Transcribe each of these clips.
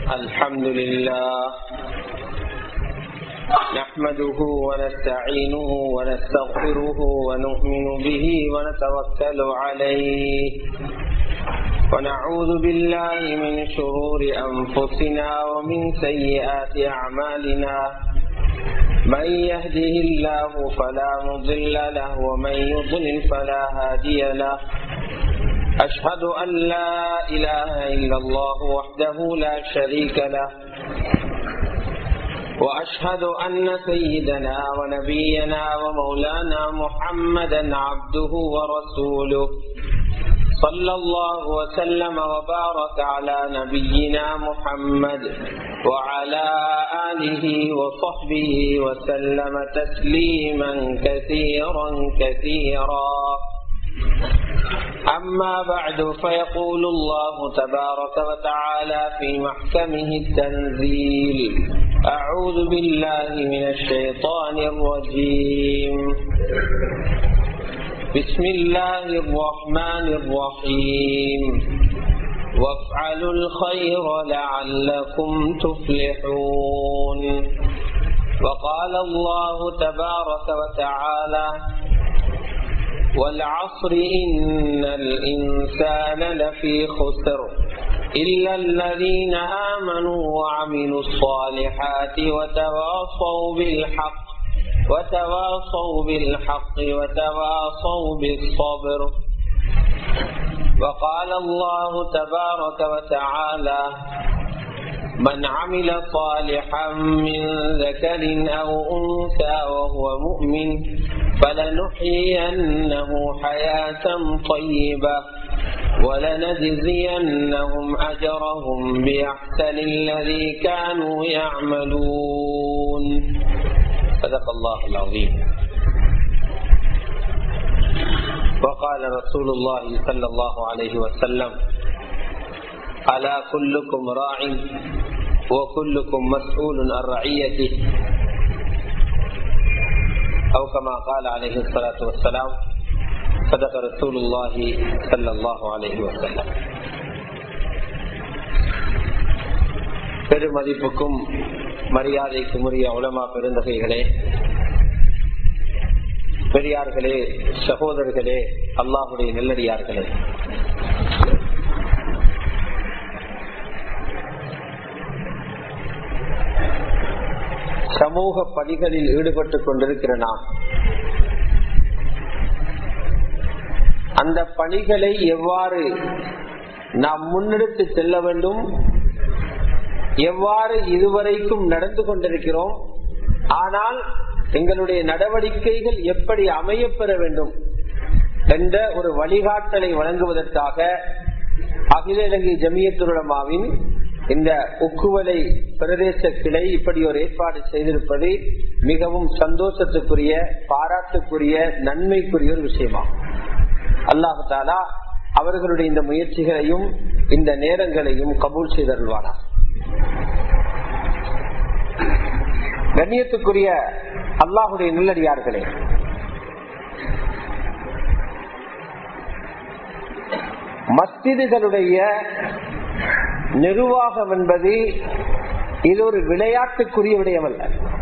الحمد لله نحمده ونستعينه ونستغفره ونؤمن به ونتوكل عليه ونعوذ بالله من شرور أنفسنا ومن سيئات أعمالنا من يهده الله فلا مضل له ومن يضلل فلا هادي له أشهد أن لا إله إلا الله وحده لا شريك له وأشهد أن سيدنا ونبينا ومولانا محمدا عبده ورسوله صلى الله وسلم وبارك على نبينا محمد وعلى آله وصحبه وسلم تسليما كثيرا كثيرا أما بعد فيقول الله تبارك وتعالى في محكمه التنزيل أعوذ بالله من الشيطان الرجيم بسم الله الرحمن الرحيم وافعلوا الخير لعلكم تفلحون وقال الله تبارك وتعالى والعصر إن الإنسان لفي خسر إلا الذين آمنوا وعملوا الصالحات وتواصوا بالحق وتواصوا بالحق وتواصوا بالصبر وقال الله تبارك وتعالى من عمل صالحا من ذكر أو أنثى وهو مؤمن فلنحيينه حياة طيبة ولنجزينهم أجرهم بأحسن الذي كانوا يعملون صدق الله العظيم وقال رسول الله صلى الله عليه وسلم ألا كلكم راع وكلكم مسؤول عن رعيته أو كما قال عليه الصلاة والسلام صدق رسول الله صلى الله عليه وسلم பெருமதிப்புக்கும் மரியாதைக்கும் உரிய உலமா பெருந்தகைகளே பெரியார்களே சகோதரர்களே அல்லாஹுடைய நெல்லடியார்களே சமூக பணிகளில் ஈடுபட்டுக் கொண்டிருக்கிற நாம் அந்த பணிகளை எவ்வாறு நாம் முன்னெடுத்து செல்ல வேண்டும் எவ்வாறு இதுவரைக்கும் நடந்து கொண்டிருக்கிறோம் ஆனால் எங்களுடைய நடவடிக்கைகள் எப்படி அமையப்பெற வேண்டும் என்ற ஒரு வழிகாட்டலை வழங்குவதற்காக அகில இலங்கை ஜமியத்துலமாவின் இந்த உக்குவலை பிரதேச கிளை இப்படி ஒரு ஏற்பாடு செய்திருப்பது மிகவும் சந்தோஷத்துக்குரிய பாராட்டுக்குரிய நன்மைக்குரிய ஒரு விஷயமாகும் அல்லாஹு தாலா அவர்களுடைய இந்த முயற்சிகளையும் இந்த நேரங்களையும் கபூல் செய்தருள்வானா கண்ணியத்துக்குரிய அல்லாஹுடைய நல்லடியார்களே மஸ்திதுகளுடைய நிர்வாகம் என்பது இது ஒரு விளையாட்டுக்குரிய விடயம் அல்ல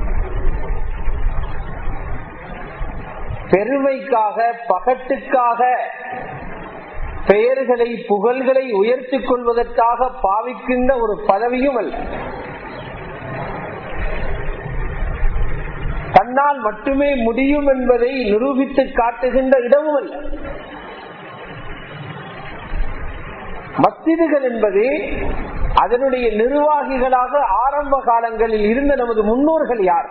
பெருமைக்காக பகட்டுக்காக பெயர்களை புகழ்களை உயர்த்திக் கொள்வதற்காக பாவிக்கின்ற ஒரு பதவியும் அல்ல தன்னால் மட்டுமே முடியும் என்பதை நிரூபித்து காட்டுகின்ற இடமும் அல்ல மஸ்திதுகள் என்பது அதனுடைய நிர்வாகிகளாக ஆரம்ப காலங்களில் இருந்த நமது முன்னோர்கள் யார்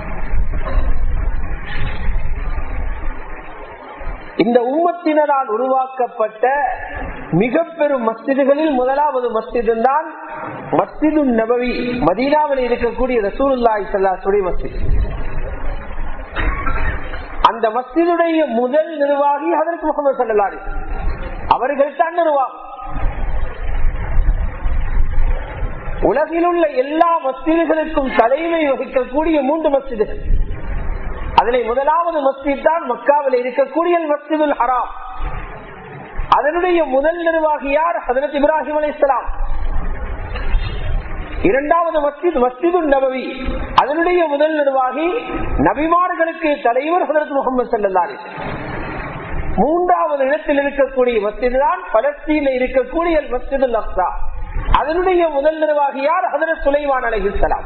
இந்த உம்மத்தினரால் உருவாக்கப்பட்ட மிக பெரும் மஸ்திதுகளில் முதலாவது மஸ்திது தான் மஸ்திது நபவி மதீனாவில் இருக்கக்கூடிய ரசூலுல்லாய் சல்லாசுடைய மஸ்தித் அந்த மஸ்திதுடைய முதல் நிர்வாகி அதற்கு முகமது சல்லாரி அவர்கள் தான் நிர்வாகம் உலகில் உள்ள எல்லா மஸ்திதுகளுக்கும் தலைமை வகிக்கக்கூடிய மூன்று மஸ்திதுகள் அதில் முதலாவது மஸ்ஜித் தான் மக்காவில் இருக்கக்கூடிய மஸ்ஜிதுல் ஹராம் அதனுடைய முதல் நிர்வாகி யார் ஹதரத் இப்ராஹிம் அலி இஸ்லாம் இரண்டாவது மஸ்ஜித் மஸ்ஜிது நபவி அதனுடைய முதல் நிர்வாகி நபிமார்களுக்கு தலைவர் ஹதரத் முகமது சல்லாரி மூன்றாவது இடத்தில் இருக்கக்கூடிய மஸ்ஜித் தான் பலஸ்தீனில் இருக்கக்கூடிய மஸ்ஜிது அக்ஸா அதனுடைய முதல் நிர்வாகியார் ஹதரத் சுலைவான் அலஹிசலாம்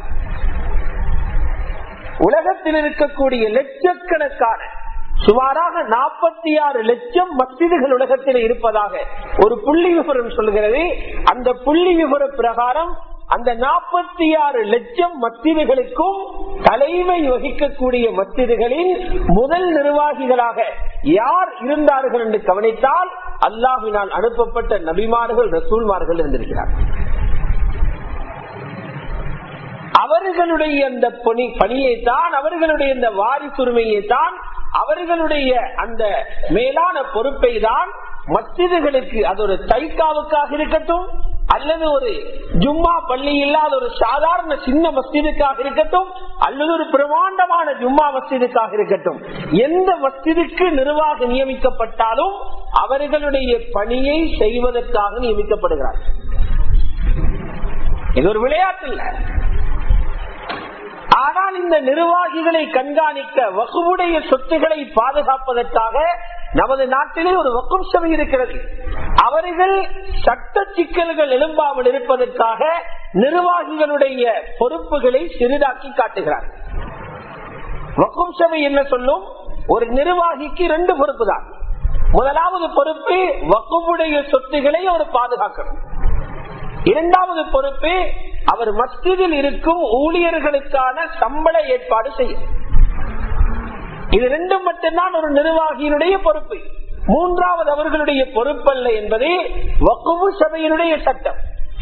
உலகத்தில் இருக்கக்கூடிய லட்சக்கணக்கான சுமாராக நாற்பத்தி ஆறு லட்சம் மஸ்ஜிதுகள் உலகத்தில் இருப்பதாக ஒரு புள்ளி விவரம் சொல்கிறது அந்த புள்ளி விவர பிரகாரம் அந்த நாற்பத்தி ஆறு லட்சம் மஸ்ஜிதுகளுக்கும் தலைமை வகிக்கக்கூடிய மஸ்ஜிதுகளின் முதல் நிர்வாகிகளாக யார் இருந்தார்கள் என்று கவனித்தால் அல்லாஹினால் அனுப்பப்பட்ட நபிமார்கள் ரசூல்மார்கள் இருந்திருக்கிறார் அவர்களுடைய அந்த பணி பணியை தான் அவர்களுடைய இந்த வாரிசுரிமையை தான் அவர்களுடைய அந்த மேலான பொறுப்பை தான் மஸ்ஜிதுகளுக்கு அது ஒரு தைக்காவுக்காக இருக்கட்டும் அல்லது ஒரு ஜும்மா பள்ளி இல்லாத ஒரு சாதாரண சின்ன மஸ்ஜிதுக்காக இருக்கட்டும் அல்லது ஒரு பிரமாண்டமான ஜும்மா மஸ்ஜிதுக்காக இருக்கட்டும் எந்த மஸ்ஜிதுக்கு நிர்வாக நியமிக்கப்பட்டாலும் அவர்களுடைய பணியை செய்வதற்காக நியமிக்கப்படுகிறார் இது ஒரு விளையாட்டு இல்லை ஆனால் இந்த நிர்வாகிகளை கண்காணிக்க வகுவுடைய சொத்துக்களை பாதுகாப்பதற்காக நமது நாட்டிலே ஒரு வக்கும் சபை இருக்கிறது அவர்கள் சட்ட சிக்கல்கள் எழும்பாமல் இருப்பதற்காக நிர்வாகிகளுடைய பொறுப்புகளை சிறிதாக்கி காட்டுகிறார் வக்கும் சபை என்ன சொல்லும் ஒரு நிர்வாகிக்கு ரெண்டு பொறுப்பு தான் முதலாவது பொறுப்பு வக்குவுடைய சொத்துக்களை அவர் பாதுகாக்கணும் இரண்டாவது பொறுப்பு அவர் மஸ்ஜிதில் இருக்கும் ஊழியர்களுக்கான சம்பள ஏற்பாடு செய்யும் இது ரெண்டும் மட்டும்தான் ஒரு நிர்வாகியினுடைய பொறுப்பு மூன்றாவது அவர்களுடைய பொறுப்பல்ல என்பது வக்குவு சபையினுடைய சட்டம்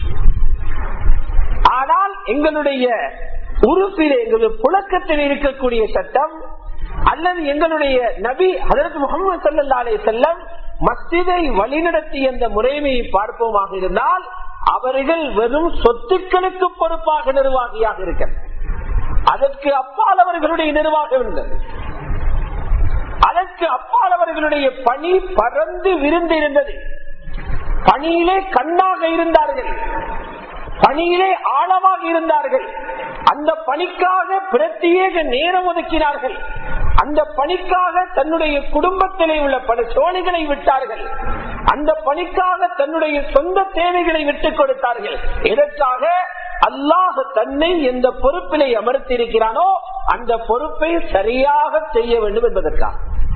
ஆனால் எங்களுடைய உறுப்பில் எங்களுடைய புழக்கத்தில் இருக்கக்கூடிய சட்டம் அல்லது எங்களுடைய நபி ஹதரத் முகமது சல்லா அலே செல்லம் மஸ்ஜிதை வழிநடத்திய அந்த முறைமையை பார்ப்போமாக இருந்தால் அவர்கள் வெறும் சொத்துக்களுக்கு பொறுப்பாக நிர்வாகியாக இருக்க அதற்கு அப்பால் அவர்களுடைய நிர்வாகம் இருந்தது அதற்கு அப்பால் அவர்களுடைய பணி பறந்து விருந்து இருந்தது பணியிலே கண்ணாக இருந்தார்கள் பணியிலே ஆழமாக இருந்தார்கள் அந்த பணிக்காக பிரத்யேக நேரம் ஒதுக்கினார்கள் அந்த பணிக்காக தன்னுடைய குடும்பத்திலே உள்ள பல சோழிகளை விட்டார்கள் அந்த பணிக்காக தன்னுடைய சொந்த தேவைகளை விட்டுக் கொடுத்தார்கள் எதற்காக அல்லாஹ் தன்னை எந்த பொறுப்பிலே அமர்த்தியிருக்கிறானோ அந்த பொறுப்பை சரியாக செய்ய வேண்டும் என்பதற்காக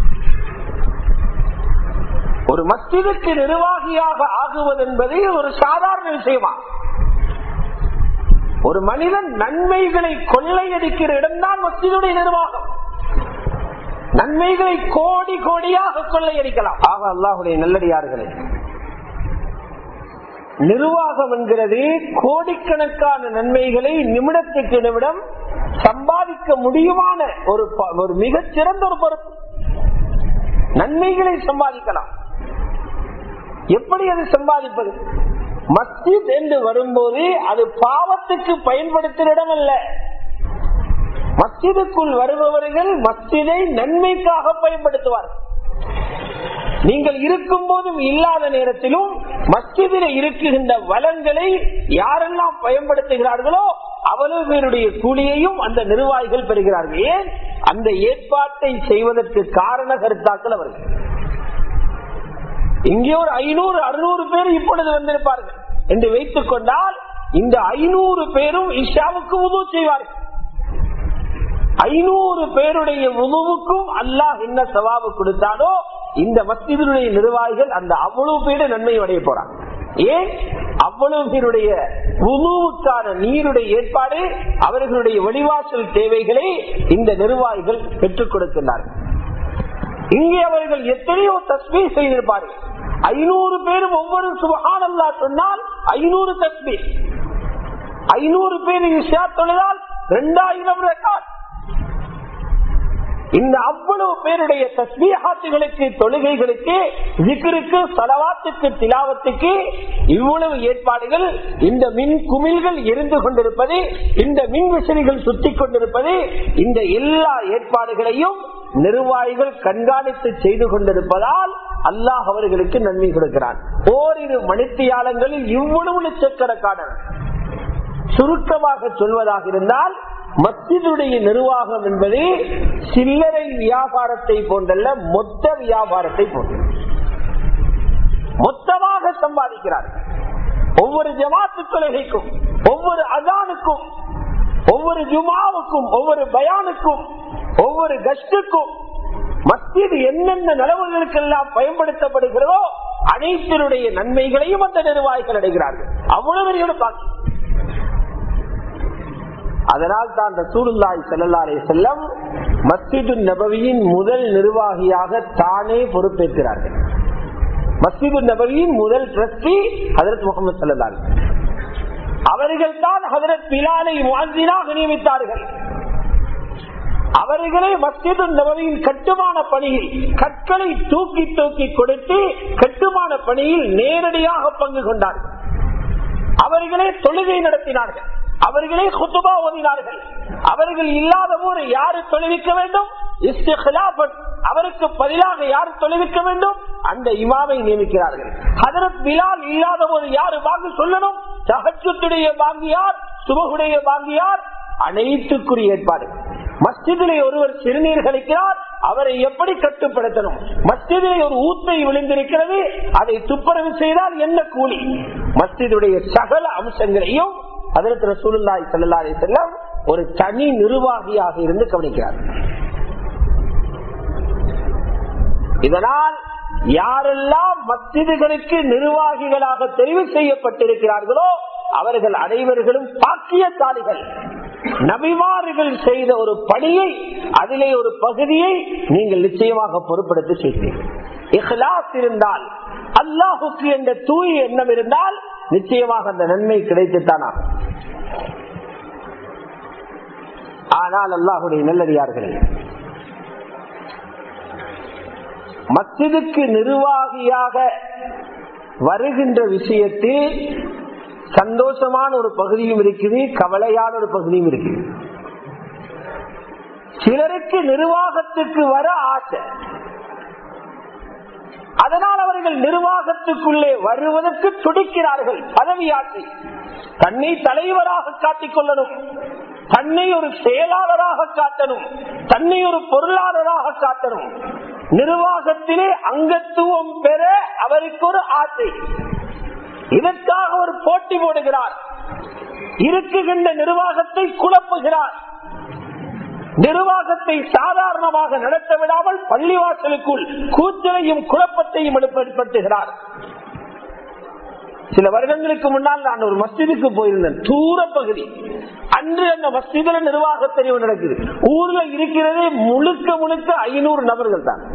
ஒரு மஸ்ஜிதுக்கு நிர்வாகியாக ஆகுவது என்பது ஒரு சாதாரண விஷயமா ஒரு மனிதன் நன்மைகளை கொள்ளையடிக்கிற இடம்தான் மஸ்ஜிதுடைய நிர்வாகம் நன்மைகளை கோடி கோடியாக கொள்ளையடிக்கலாம் ஆக அல்லாஹுடைய நல்லடியார்களே நிர்வாகம் என்கிறது கோடிக்கணக்கான நன்மைகளை நிமிடத்துக்கு நிமிடம் சம்பாதிக்க முடியுமான ஒரு ஒரு மிகச் சிறந்த ஒரு பொறுப்பு நன்மைகளை சம்பாதிக்கலாம் எப்படி அது சம்பாதிப்பது மஸ்ஜித் என்று வரும்போது அது பாவத்துக்கு பயன்படுத்தும் இடம் அல்ல மஸ்ஜிதுக்குள் வருபவர்கள் மஸ்ஜிதை நன்மைக்காக பயன்படுத்துவார்கள் நீங்கள் இருக்கும் போதும் இல்லாத நேரத்திலும் மஸ்ஜிதில் இருக்குகின்ற வளங்களை யாரெல்லாம் பயன்படுத்துகிறார்களோ அவ்வளவு பேருடைய கூலியையும் அந்த நிர்வாகிகள் பெறுகிறார்கள் ஏன் அந்த ஏற்பாட்டை செய்வதற்கு காரண கருத்தாக்கள் அவர்கள் இங்கே ஒரு ஐநூறு அறுநூறு பேர் இப்பொழுது வந்திருப்பார்கள் என்று வைத்துக் கொண்டால் இந்த ஐநூறு பேரும் இஷாவுக்கு உதவு செய்வார்கள் ஐநூறு பேருடைய உணவுக்கும் அல்லாஹ் என்ன சவாபு கொடுத்தாலோ இந்த மஸ்ஜிதனுடைய நிர்வாகிகள் அந்த அவ்வளவு பேரு நன்மை அடைய போறாங்க ஏன் அவ்வளவு பேருடைய உணவுக்கான நீருடைய ஏற்பாடு அவர்களுடைய வழிவாசல் தேவைகளை இந்த நிர்வாகிகள் பெற்றுக் கொடுக்கின்றார்கள் இங்கே அவர்கள் எத்தனையோ தஸ்மீ செய்திருப்பார்கள் ஐநூறு பேரும் ஒவ்வொரு சுபகானல்லா சொன்னால் ஐநூறு தஸ்மீ ஐநூறு பேர் விஷயா தொழுதால் இரண்டாயிரம் ரெக்கார்ட் இந்த அவ்வளவு பேருடைய தஸ்மீகாத்துகளுக்கு தொழுகைகளுக்கு ஜிக்கருக்கு சலவாத்துக்கு திலாவத்துக்கு இவ்வளவு ஏற்பாடுகள் இந்த மின் குமிழ்கள் எரிந்து கொண்டிருப்பது இந்த மின் விசிறிகள் சுத்தி கொண்டிருப்பது இந்த எல்லா ஏற்பாடுகளையும் நிர்வாகிகள் கண்காணித்து செய்து கொண்டிருப்பதால் அல்லாஹ் அவர்களுக்கு நன்மை கொடுக்கிறான் ஓரிரு மணித்தியாலங்களில் இவ்வளவு லட்சக்கணக்கான சுருக்கமாக சொல்வதாக இருந்தால் மஸ்ஜிதுடைய நிர்வாகம் என்பது சில்லறை வியாபாரத்தை போன்றல்ல மொத்த வியாபாரத்தை போன்றது மொத்தமாக சம்பாதிக்கிறார்கள் ஒவ்வொரு ஜமாத்து தொழுகைக்கும் ஒவ்வொரு அதானுக்கும் ஒவ்வொரு ஜுமாவுக்கும் ஒவ்வொரு பயானுக்கும் ஒவ்வொரு கஷ்டுக்கும் மஸ்ஜித் என்னென்ன நலவுகளுக்கெல்லாம் பயன்படுத்தப்படுகிறதோ அனைத்தினுடைய நன்மைகளையும் அந்த நிர்வாகிகள் அடைகிறார்கள் அவ்வளவு பெரிய பாக்கி அதனால் தான் ரசூலுல்லாய் செல்லல்லாரே செல்லம் மஸ்ஜிது நபவியின் முதல் நிர்வாகியாக தானே பொறுப்பேற்கிறார்கள் மஸ்ஜிது நபவியின் முதல் டிரஸ்டி ஹதரத் முகமது சல்லால் அவர்கள் தான் ஹதரத் பிலாலை வாழ்ந்தினாக நியமித்தார்கள் அவர்களே மஸ்ஜிது நபவியின் கட்டுமான பணியில் கற்களை தூக்கி தூக்கி கொடுத்து கட்டுமான பணியில் நேரடியாக பங்கு கொண்டார்கள் அவர்களே தொழுகை நடத்தினார்கள் அவர்களே குத்துபா ஓதினார்கள் அவர்கள் இல்லாத போது யாரு தொழுவிக்க வேண்டும் அவருக்கு பதிலாக யார் தொழுவிக்க வேண்டும் அந்த இமாவை நியமிக்கிறார்கள் ஹதரத் பிலால் இல்லாத போது யாரு வாங்கி சொல்லணும் சகஜத்துடைய வாங்கியார் சுபகுடைய வாங்கியார் அனைத்துக்குரிய ஏற்பாடு மஸ்ஜிதிலே ஒருவர் சிறுநீர் கழிக்கிறார் அவரை எப்படி கட்டுப்படுத்தணும் மஸ்ஜிதிலே ஒரு ஊத்தை விழுந்திருக்கிறது அதை துப்புரவு செய்தால் என்ன கூலி மஸ்ஜிதுடைய சகல அம்சங்களையும் அதற்கு ரசூலுல்லாய் சல்லாஹ் செல்லம் ஒரு தனி நிர்வாகியாக இருந்து கவனிக்கிறார் இதனால் யாரெல்லாம் மஸ்ஜிதுகளுக்கு நிர்வாகிகளாக தெரிவு செய்யப்பட்டிருக்கிறார்களோ அவர்கள் அனைவர்களும் பாக்கியசாலிகள் நபிமார்கள் செய்த ஒரு பணியை அதிலே ஒரு பகுதியை நீங்கள் நிச்சயமாக பொறுப்படுத்தி செய்கிறீர்கள் இஹ்லாஸ் இருந்தால் அல்லாஹுக்கு என்ற தூய் எண்ணம் இருந்தால் நிச்சயமாக அந்த நன்மை கிடைத்துத்தான் ஆகும் ஆனால் அல்லாஹுடைய நல்லடியார்களே மஸ்ஜிதுக்கு நிர்வாகியாக வருகின்ற விஷயத்தில் சந்தோஷமான ஒரு பகுதியும் இருக்குது கவலையான ஒரு பகுதியும் இருக்குது சிலருக்கு நிர்வாகத்துக்கு வர ஆசை அதனால் அவர்கள் நிர்வாகத்துக்குள்ளே வருவதற்கு துடிக்கிறார்கள் பதவி ஆசை தன்னை தலைவராக காட்டிக் கொள்ளணும் தன்னை ஒரு செயலாளராக காட்டணும் தன்னை ஒரு பொருளாளராக காட்டணும் நிர்வாகத்திலே அங்கத்துவம் பெற அவருக்கு ஒரு ஆசை இதற்காக ஒரு போட்டி போடுகிறார் இருக்குகின்ற நிர்வாகத்தை குழப்புகிறார் நிர்வாகத்தை சாதாரணமாக நடத்த விடாமல் பள்ளிவாசலுக்குள் கூச்சலையும் குழப்பத்தையும் ஏற்படுத்துகிறார் சில வருடங்களுக்கு முன்னால் நான் ஒரு மஸ்ஜிதுக்கு போயிருந்தேன் தூர பகுதி அன்று அந்த மஸ்ஜிதுல நிர்வாக தெரிவு நடக்குது ஊர்ல இருக்கிறதே முழுக்க முழுக்க ஐநூறு நபர்கள் தான்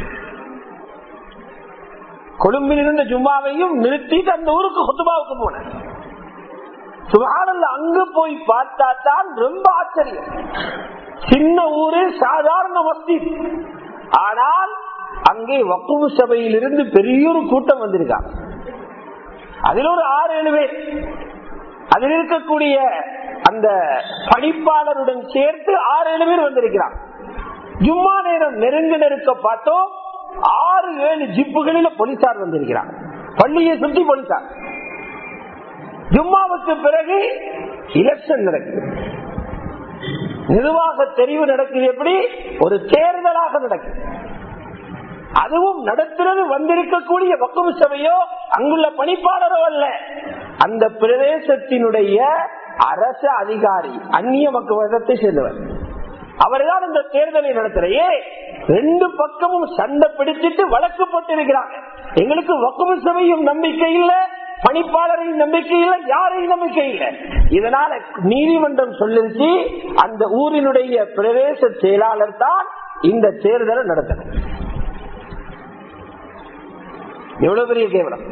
கொழும்பில் இருந்த ஜும்மாவையும் நிறுத்திட்டு அந்த ஊருக்கு கொத்துபாவுக்கு போனேன் சுகானந்த அங்கு போய் பார்த்தா தான் ரொம்ப ஆச்சரியம் சின்ன ஊரு சாதாரண மஸ்ஜித் ஆனால் அங்கே வக்குவு சபையில் இருந்து பெரிய ஒரு கூட்டம் வந்திருக்காங்க அதில் ஒரு ஆறு ஏழு பேர் அதில் இருக்கக்கூடிய அந்த பணிப்பாளருடன் சேர்த்து ஆறு ஏழு பேர் வந்திருக்கிறாங்க ஜும்மா நேரம் நெருங்க நெருக்க பார்த்தோம் ஆறு ஏழு ஜிப்புகளில போலீசார் வந்திருக்கிறாங்க பள்ளியை சுற்றி போலீசார் ஜும்மாவுக்கு பிறகு எலெக்ஷன் நடக்குது நிர்வாக தெரிவு நடக்குது எப்படி ஒரு தேர்தலாக நடக்குது அதுவும் நடத்துறது வந்திருக்கக்கூடிய வக்குவு சபையோ அங்குள்ள பணிப்பாளரோ அல்ல அந்த பிரதேசத்தினுடைய அரச அதிகாரி அந்நிய மக்களத்தை சேர்ந்தவர் அவர்தான் இந்த தேர்தலை நடத்துறையே ரெண்டு பக்கமும் சண்டை பிடிச்சிட்டு வழக்கு போட்டிருக்கிறாங்க எங்களுக்கு வக்குவு சபையும் நம்பிக்கை இல்லை பணிப்பாளரையும் நம்பிக்கை இல்லை யாரையும் நம்பிக்கை இல்லை இதனால நீதிமன்றம் சொல்லிச்சு அந்த ஊரினுடைய பிரதேச செயலாளர் தான் இந்த தேர்தலை நடத்தணும் எவ்வளவு பெரிய கேவலம்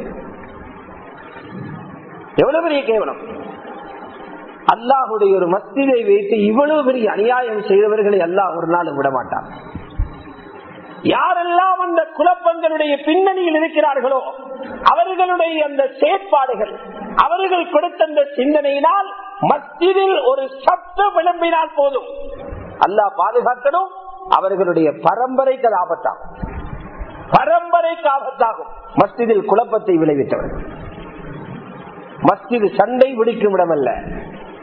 எவ்வளவு பெரிய கேவலம் அல்லாஹுடைய ஒரு மஸ்திதை வைத்து இவ்வளவு பெரிய அநியாயம் செய்தவர்களை அல்லாஹ் ஒரு நாள் விட மாட்டார் யாரெல்லாம் அந்த குழப்பங்களுடைய பின்னணியில் இருக்கிறார்களோ அவர்களுடைய அந்த செயற்பாடுகள் அவர்கள் கொடுத்த அந்த சிந்தனையினால் மஸ்ஜிதில் ஒரு சப்த விளம்பினால் போதும் அல்லாஹ் பாதுகாக்கணும் அவர்களுடைய பரம்பரைக்கு ஆபத்தாகும் பரம்பரைக்கு ஆபத்தாகும் மஸ்ஜிதில் குழப்பத்தை விளைவித்தவர்கள் மஸ்ஜிது சண்டை பிடிக்கும் இடமல்ல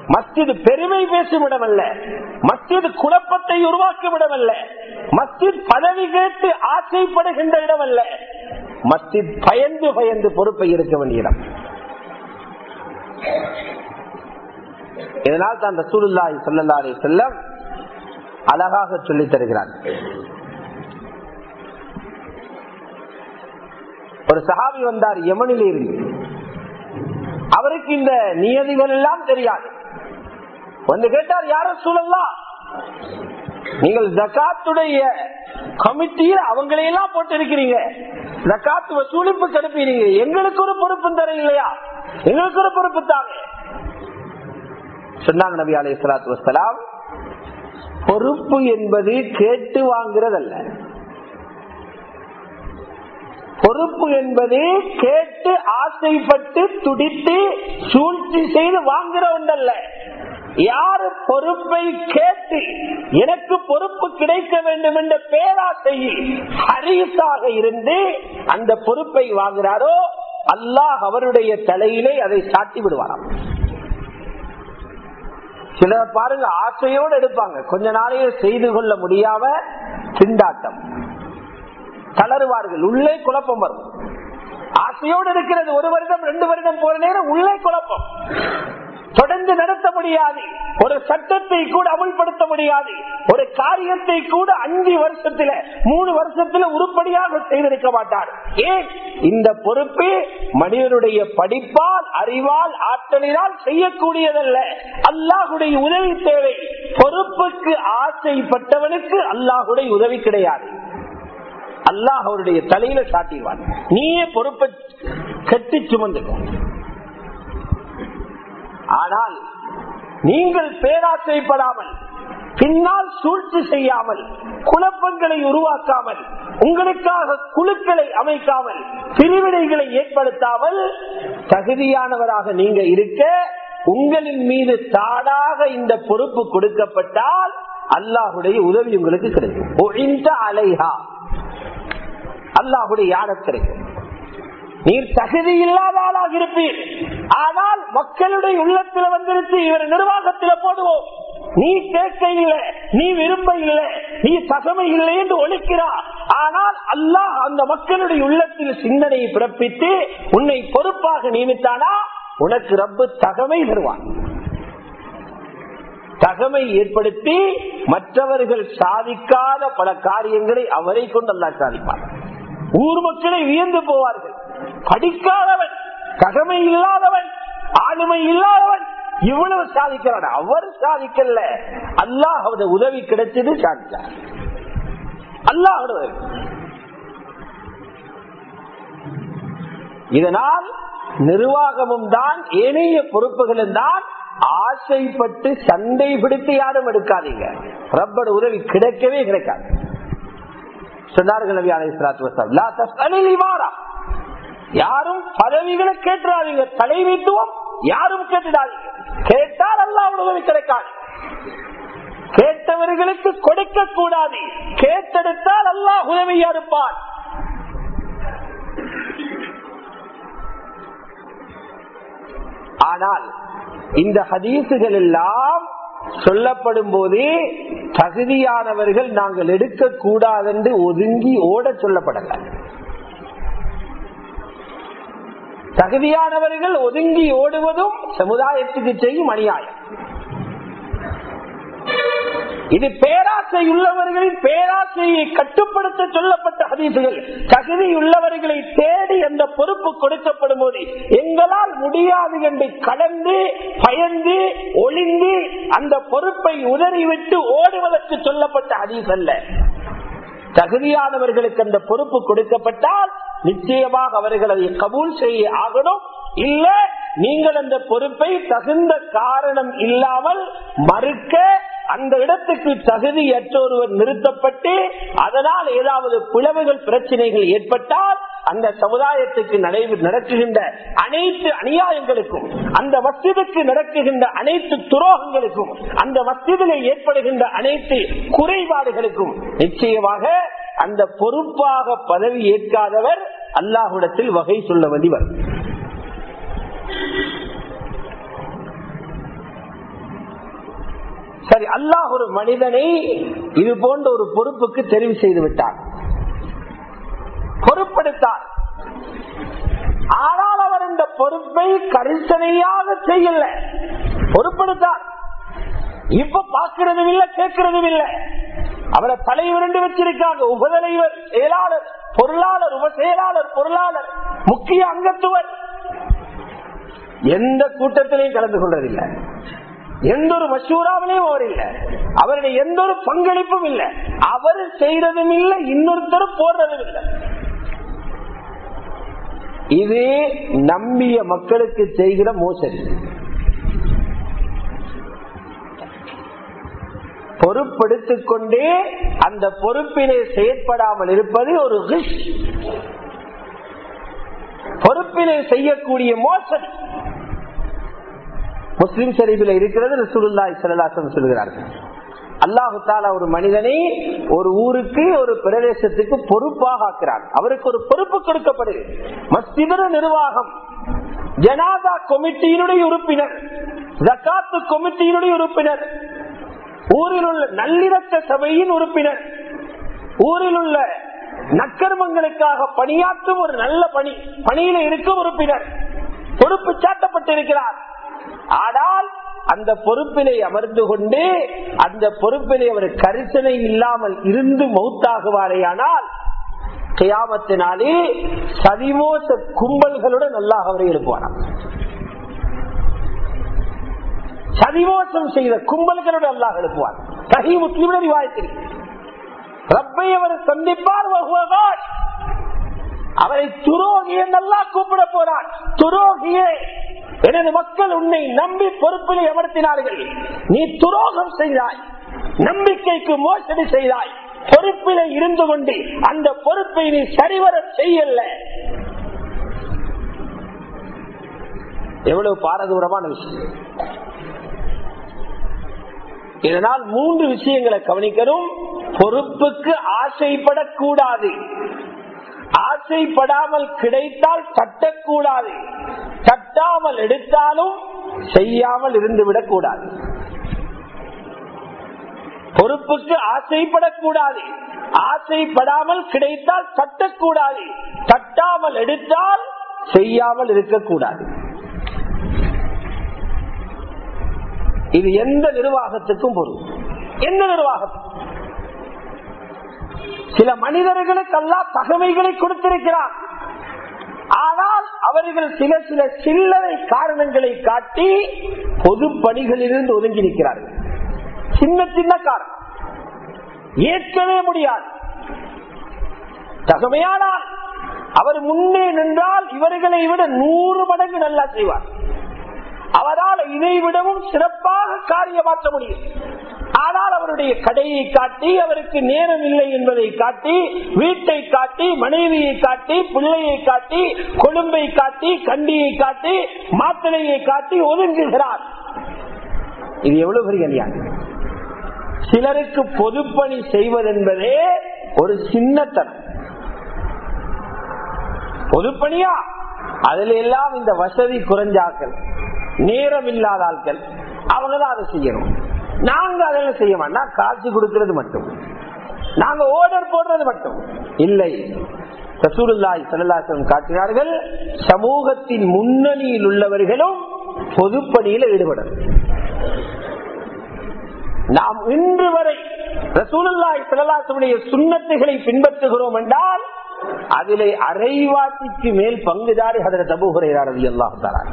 மஸ்ஜிது பெருமை பேசும் இடமல்ல மஸ்ஜிது குழப்பத்தை உருவாக்கும் இடமல்ல மஸ்ஜித் பதவி கேட்டு ஆசைப்படுகின்ற இடமல்ல மஸ்ஜித் பயந்து பயந்து பொறுப்பை இருக்க வேண்டிய இடம் இதனால் தான் ரசூலுல்லாஹி ஸல்லல்லாஹு அலைஹி வஸல்லம் அழகாக சொல்லித் தருகிறார் ஒரு சஹாபி வந்தார் யமனில் இருந்து அவருக்கு இந்த நியதிகள் எல்லாம் தெரியாது வந்து கேட்டார் யார சூழல்லாம் நீங்கள் ஜக்காத்துடைய கமிட்டியில் அவங்களையெல்லாம் போட்டு இருக்கிறீங்க ஜக்காத்து வசூலிப்பு கடுப்பீங்க எங்களுக்கு ஒரு பொறுப்பு தர இல்லையா எங்களுக்கு ஒரு பொறுப்பு தாங்க சொன்னாங்க நபி அலை சலாத்து வசலாம் பொறுப்பு என்பது கேட்டு வாங்குறதல்ல பொறுப்பு என்பது கேட்டு ஆசைப்பட்டு துடித்து சூழ்ச்சி செய்து வாங்குற ஒன்றல்ல யாரு பொறுப்பை கேட்டு எனக்கு பொறுப்பு கிடைக்க வேண்டும் என்ற பேராசையில் ஹரிசாக இருந்து அந்த பொறுப்பை வாங்குறாரோ அல்லாஹ் அவருடைய தலையிலே அதை சாட்டி விடுவாராம் சிலர் பாருங்க ஆசையோடு எடுப்பாங்க கொஞ்ச நாளையே செய்து கொள்ள முடியாம திண்டாட்டம் தளருவார்கள் உள்ளே குழப்பம் வரும் ஆசையோடு இருக்கிறது ஒரு வருடம் ரெண்டு வருடம் போற நேரம் உள்ளே குழப்பம் தொடர்ந்து நடத்த முடியாது ஒரு சட்டத்தை கூட அமல்படுத்த முடியாது ஒரு காரியத்தை கூட அஞ்சு வருஷத்துல மூணு வருஷத்துல உருப்படியாக செய்திருக்க மாட்டார் ஏன் இந்த பொறுப்பு மனிதனுடைய படிப்பால் அறிவால் ஆற்றலினால் செய்யக்கூடியதல்ல அல்லாஹுடைய உதவி தேவை பொறுப்புக்கு ஆசைப்பட்டவனுக்கு அல்லாஹுடைய உதவி கிடையாது அல்லாஹ் அவருடைய தலையில சாட்டிடுவான் நீயே பொறுப்பை கட்டி சுமந்துக்கோ ஆனால் நீங்கள் பேராசைப்படாமல் பின்னால் சூழ்ச்சி செய்யாமல் குழப்பங்களை உருவாக்காமல் உங்களுக்காக குழுக்களை அமைக்காமல் பிரிவினைகளை ஏற்படுத்தாமல் தகுதியானவராக நீங்க இருக்க உங்களின் மீது தாடாக இந்த பொறுப்பு கொடுக்கப்பட்டால் அல்லாஹுடைய உதவி உங்களுக்கு கிடைக்கும் அலைஹா அல்லாஹுடைய யானம் கிடைக்கும் நீர் தகுதி இல்லாத ஆளாக இருப்பீர் ஆனால் மக்களுடைய உள்ளத்தில் வந்துருச்சு இவர் நிர்வாகத்தில் போடுவோம் நீ கேட்க இல்லை நீ விரும்ப இல்லை நீ தகமை இல்லை என்று ஒழிக்கிறார் ஆனால் அல்லாஹ் அந்த மக்களுடைய உள்ளத்தில் சிந்தனையை பிறப்பித்து உன்னை பொறுப்பாக நியமித்தானா உனக்கு ரப்பு தகமை தருவான் தகமை ஏற்படுத்தி மற்றவர்கள் சாதிக்காத பல காரியங்களை அவரை கொண்டு அல்லா சாதிப்பார் ஊர் மக்களை வியந்து போவார்கள் படிக்காதவன் தகமை இல்லாதவன் ஆளுமை இல்லாதவன் இவ்வளவு சாதிக்கிறான் அவர் சாதிக்கல அல்லாஹ் அவருடைய உதவி கிடைச்சது சாதிச்சார் அல்லாஹ் இதனால் நிர்வாகமும் தான் ஏனைய பொறுப்புகளும் தான் ஆசைப்பட்டு சண்டை பிடித்து யாரும் எடுக்காதீங்க ரப்பட உதவி கிடைக்கவே கிடைக்காது சொன்னார்கள் நபி அலை சலாத்து யாரும் பதவிகளை கேட்டுறாதீங்க தலைமைத்துவம் யாரும் கேட்டுடாதீங்க கேட்டால் அல்லாவோட உதவி கிடைக்காது கேட்டவர்களுக்கு கொடுக்க கூடாது கேட்டெடுத்தால் அல்லாஹ் உதவியா இருப்பான் ஆனால் இந்த ஹதீசுகள் எல்லாம் சொல்லப்படும் போது தகுதியானவர்கள் நாங்கள் எடுக்க கூடாதென்று ஒதுங்கி ஓட சொல்லப்படல தகுதியானவர்கள் ஒதுங்கி ஓடுவதும் சமுதாயத்துக்கு செய்யும் அநியாயம் இது பேராசை உள்ளவர்களின் பேராசையை கட்டுப்படுத்த சொல்லப்பட்ட ஹதீசுகள் தகுதி உள்ளவர்களை தேடி அந்த பொறுப்பு கொடுக்கப்படும் போது எங்களால் முடியாது என்று கடந்து பயந்து ஒளிந்து அந்த பொறுப்பை உதறிவிட்டு ஓடுவதற்கு சொல்லப்பட்ட ஹதீஸ் அல்ல தகுதியானவர்களுக்கு அந்த பொறுப்பு கொடுக்கப்பட்டால் நிச்சயமாக அவர்கள் அதை கபூல் செய்ய ஆகணும் இல்ல நீங்கள் அந்த பொறுப்பை தகுந்த காரணம் இல்லாமல் மறுக்க அந்த இடத்துக்கு தகுதியற்றொருவர் நிறுத்தப்பட்டு அதனால் ஏதாவது பிளவுகள் பிரச்சனைகள் ஏற்பட்டால் அந்த சமுதாயத்துக்கு நடக்குகின்ற அனைத்து அநியாயங்களுக்கும் அந்த மஸ்ஜிதுக்கு நடக்குகின்ற அனைத்து துரோகங்களுக்கும் அந்த மஸ்ஜிதில் ஏற்படுகின்ற அனைத்து குறைபாடுகளுக்கும் நிச்சயமாக அந்த பொறுப்பாக பதவி ஏற்காதவர் அல்லாஹுடத்தில் வகை சொல்ல வேண்டி வரும் சரி அல்லாஹ் ஒரு மனிதனை இது போன்ற ஒரு பொறுப்புக்கு தெரிவு செய்து விட்டார் பொறுப்பெடுத்தார் ஆனால் அவர் இந்த பொறுப்பை கரிசனையாக செய்யல பொறுப்பெடுத்தார் இப்ப பாக்குறதும் இல்ல கேட்கறதும் இல்ல அவரை தலைவிரண்டு வச்சிருக்காங்க உபதலைவர் செயலாளர் பொருளாளர் உப செயலாளர் பொருளாளர் முக்கிய அங்கத்துவர் எந்த கூட்டத்திலையும் கலந்து கொள்றதில்லை எந்த ஒரு மசூராவிலையும் அவர் இல்லை அவருடைய எந்த ஒரு பங்களிப்பும் இல்லை அவர் செய்யறதும் இல்லை இன்னொருத்தரும் போடுறதும் இல்லை இது நம்பிய மக்களுக்கு செய்கிற மோசடி பொறுப்பெடுத்துக் கொண்டே அந்த பொறுப்பினை செயற்படாமல் இருப்பது ஒரு ரிஷ் பொறுப்பினை செய்யக்கூடிய மோசடி முஸ்லிம் ஷரீஃபில் இருக்கிறது ரசூலுல்லாஹி ஸல்லல்லாஹு சொல்கிறார்கள் அல்லாஹு தாலா ஒரு மனிதனை ஒரு ஊருக்கு ஒரு பிரதேசத்துக்கு பொறுப்பாக ஆக்கிறார் அவருக்கு ஒரு பொறுப்பு கொடுக்கப்படுது மஸ்திதர நிர்வாகம் ஜனாதா கமிட்டியினுடைய உறுப்பினர் ஜக்காத்து கமிட்டியினுடைய உறுப்பினர் ஊரில் உள்ள நல்லிணக்க சபையின் உறுப்பினர் ஊரில் உள்ள நக்கர்மங்களுக்காக பணியாற்றும் ஒரு நல்ல பணி பணியில இருக்கும் உறுப்பினர் பொறுப்பு சாட்டப்பட்டிருக்கிறார் ஆனால் அந்த பொறுப்பினை அமர்ந்து கொண்டு அந்த பொறுப்பினை அவர் கரிசனை இல்லாமல் இருந்து மௌத்தாகுவாரேயானால் கியாமத்தினாலே சதிமோச கும்பல்களுடன் அல்லாஹ் அவரை எழுப்புவாராம் சதிமோசம் செய்த கும்பல்களுடன் அல்லாஹ் எழுப்புவார் சஹி முஸ்லிம் ரிவாயத்தில் ரப்பை அவர் சந்திப்பார் வகுவதால் அவரை துரோகி என்றெல்லாம் கூப்பிட போறான் துரோகியே எனது மக்கள் உன்னை நம்பி பொறுப்பில் அமர்த்தினார்கள் நீ துரோகம் செய்தாய் நம்பிக்கைக்கு மோசடி செய்தாய் பொறுப்பில இருந்து கொண்டு அந்த பொறுப்பை நீ சரிவர செய்யல எவ்வளவு பாரதூரமான விஷயம் இதனால் மூன்று விஷயங்களை கவனிக்கணும் பொறுப்புக்கு ஆசைப்படக்கூடாது ஆசைப்படாமல் கிடைத்தால் தட்டக்கூடாது தட்டாமல் எடுத்தாலும் செய்யாமல் இருந்துவிடக் கூடாது பொறுப்புக்கு ஆசைப்படக்கூடாது ஆசைப்படாமல் கிடைத்தால் தட்டக்கூடாது தட்டாமல் எடுத்தால் செய்யாமல் இருக்கக்கூடாது இது எந்த நிர்வாகத்துக்கும் பொருள் எந்த நிர்வாகத்துக்கும் சில மனிதர்களுக்கு எல்லாம் தகமைகளை கொடுத்திருக்கிறார் ஆனால் அவர்கள் சில சில சில்லறை காரணங்களை காட்டி பொது பணிகளிலிருந்து ஒதுங்கி நிற்கிறார்கள் சின்ன சின்ன காரணம் ஏற்கவே முடியாது தகமையானால் அவர் முன்னே நின்றால் இவர்களை விட நூறு மடங்கு நல்லா செய்வார் அவரால் இதை விடவும் சிறப்பாக காரியமாற்ற முடியும் ஆனால் அவருடைய கடையை காட்டி அவருக்கு நேரம் இல்லை என்பதை காட்டி வீட்டை காட்டி மனைவியை காட்டி பிள்ளையை காட்டி கொழும்பை காட்டி கண்டியை காட்டி மாத்திரையை காட்டி ஒதுங்குகிறார் இது எவ்வளவு பெரிய அநியாயம் சிலருக்கு பொதுப்பணி செய்வதென்பதே ஒரு சின்னத்தனம் பொதுப்பணியா அதுல எல்லாம் இந்த வசதி குறைஞ்சாக்கள் நேரம் இல்லாத ஆட்கள் அவங்கதான் அதை செய்யணும் நாங்க அதெல்லாம் செய்ய மாட்டோம் காசு கொடுக்கிறது மட்டும் நாங்க ஓர்டர் போடுறது மட்டும் இல்லை ரசூலுல்லாய் சல்லாசம் காட்டினார்கள் சமூகத்தின் முன்னணியில் உள்ளவர்களும் பொதுப்பணியில ஈடுபடும் நாம் இன்று வரை ரசூலுல்லாய் சல்லாசமுடைய சுண்ணத்துகளை பின்பற்றுகிறோம் என்றால் அதிலே அரைவாசிக்கு மேல் பங்குதாரி அதில் தபுகுறையார் அது எல்லாம் தரார்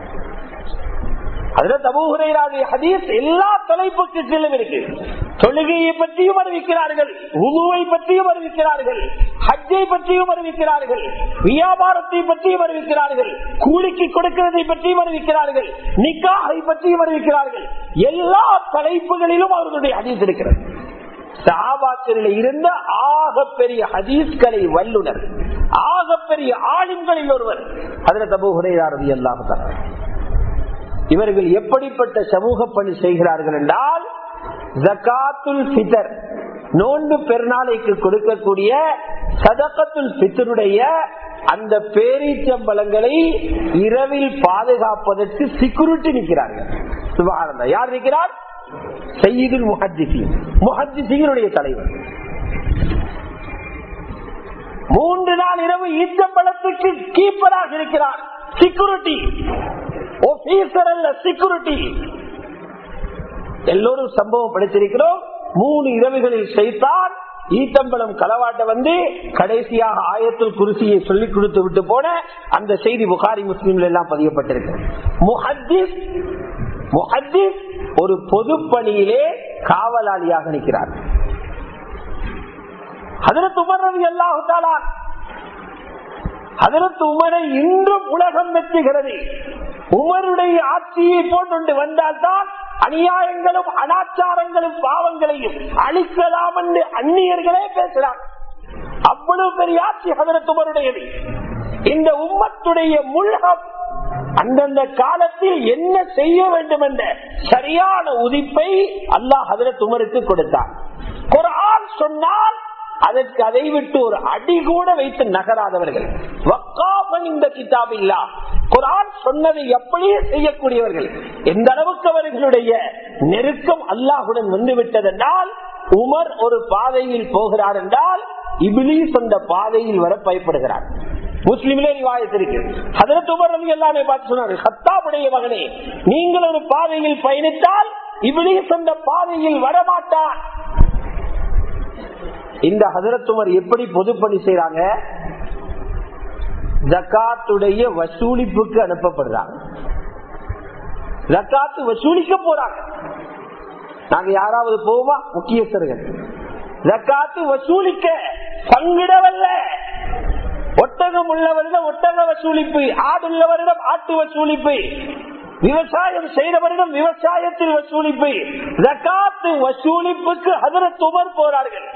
அதுல தபூஹுரைராவுடைய ஹதீஸ் எல்லா தலைப்புக்கு கீழும் இருக்கு தொழுகையை பற்றியும் அறிவிக்கிறார்கள் உதுவை பற்றியும் அறிவிக்கிறார்கள் ஹஜ்ஜை பற்றியும் அறிவிக்கிறார்கள் வியாபாரத்தை பற்றியும் அறிவிக்கிறார்கள் கூலிக்கு கொடுக்கிறதை பற்றியும் அறிவிக்கிறார்கள் நிக்காகை பற்றியும் அறிவிக்கிறார்கள் எல்லா தலைப்புகளிலும் அவர்களுடைய ஹதீஸ் இருக்கிறது சாபாக்களில் இருந்த ஆக பெரிய ஹதீஸ்களை வல்லுனர் ஆக பெரிய ஆளுங்களில் ஒருவர் அதுல தபூஹுரையாரதி எல்லாம் தரார் இவர்கள் எப்படிப்பட்ட சமூக பணி செய்கிறார்கள் என்றால் ஜகாத்துல் பிதர் நோன்பு பெருநாளைக்கு கொடுக்கக்கூடிய சதகத்துல் பித்தருடைய அந்த பேரீச்சம்பலங்களை இரவில் பாதுகாப்பதற்கு செக்யூரிட்டி நிற்கிறார்கள் சுபானந்தா யார் நிற்கிறார் சையீதுல் முஹத்திசின் முஹத்திசிங்களுடைய தலைவர் மூன்று நாள் இரவு ஈச்சம்பழத்துக்கு கீப்பராக இருக்கிறார் செக்யூரிட்டி ஆபீசர் அல்ல செக்யூரிட்டி எல்லோரும் சம்பவம் படித்திருக்கிறோம் மூணு இரவுகளில் செய்தான் ஈத்தம்பலம் களவாட்ட வந்து கடைசியாக ஆயத்தில் குருசியை சொல்லிக் கொடுத்து விட்டு போன அந்த செய்தி புகாரி முஸ்லீம்ல எல்லாம் பதியப்பட்டிருக்கு முஹத்திஸ் முஹத்திஸ் ஒரு பொது பணியிலே காவலாளியாக நிற்கிறார் அதற்கு உமர்றது எல்லாத்தாலான் அதற்கு உமரை இன்றும் உலகம் மெச்சுகிறது உமருடைய ஆட்சியை போட்டு வந்தால்தான் அநியாயங்களும் அனாச்சாரங்களும் பாவங்களையும் அழிக்கலாம் என்று அந்நியர்களே பேசுறாங்க அவ்வளவு பெரிய ஆட்சி அதற்கு உமருடையது இந்த உம்மத்துடைய முழகம் அந்தந்த காலத்தில் என்ன செய்ய வேண்டும் என்ற சரியான உதிப்பை அல்லாஹ் ஹதரத் உமருக்கு கொடுத்தார் குரான் சொன்னால் அதற்கு அதை விட்டு ஒரு அடி கூட வைத்து நகராதவர்கள் வக்காபன் இந்த கிதாப் இல்லா குரான் சொன்னதை அப்படியே செய்யக்கூடியவர்கள் எந்த அளவுக்கு அவர்களுடைய நெருக்கம் அல்லாஹுடன் வந்து விட்டதென்றால் உமர் ஒரு பாதையில் போகிறார் என்றால் இபிலீஸ் அந்த பாதையில் வர பயப்படுகிறார் முஸ்லிமிலே ரிவாயத்திற்கு அதற்கு உமர் ரவி எல்லாமே பார்த்து சொன்னார் சத்தாவுடைய மகனே நீங்கள் ஒரு பாதையில் பயணித்தால் இபிலீஸ் அந்த பாதையில் வரமாட்டான் இந்த ஹதரத்துமர் எப்படி பொதுப்பணி செய்யறாங்க ஜக்காத்துடைய வசூலிப்புக்கு அனுப்பப்படுறாங்க ஜக்காத்து வசூலிக்க போறாங்க நாங்க யாராவது போவோமா முக்கியஸ்தர்கள் ஜக்காத்து வசூலிக்க பங்கிடவல்ல ஒட்டகம் உள்ளவரிடம் ஒட்டக வசூலிப்பு ஆடுள்ளவரிடம் ஆட்டு வசூலிப்பு விவசாயம் செய்தவரிடம் விவசாயத்தில் வசூலிப்பு ஜக்காத்து வசூலிப்புக்கு ஹதரத்துமர் போறார்கள்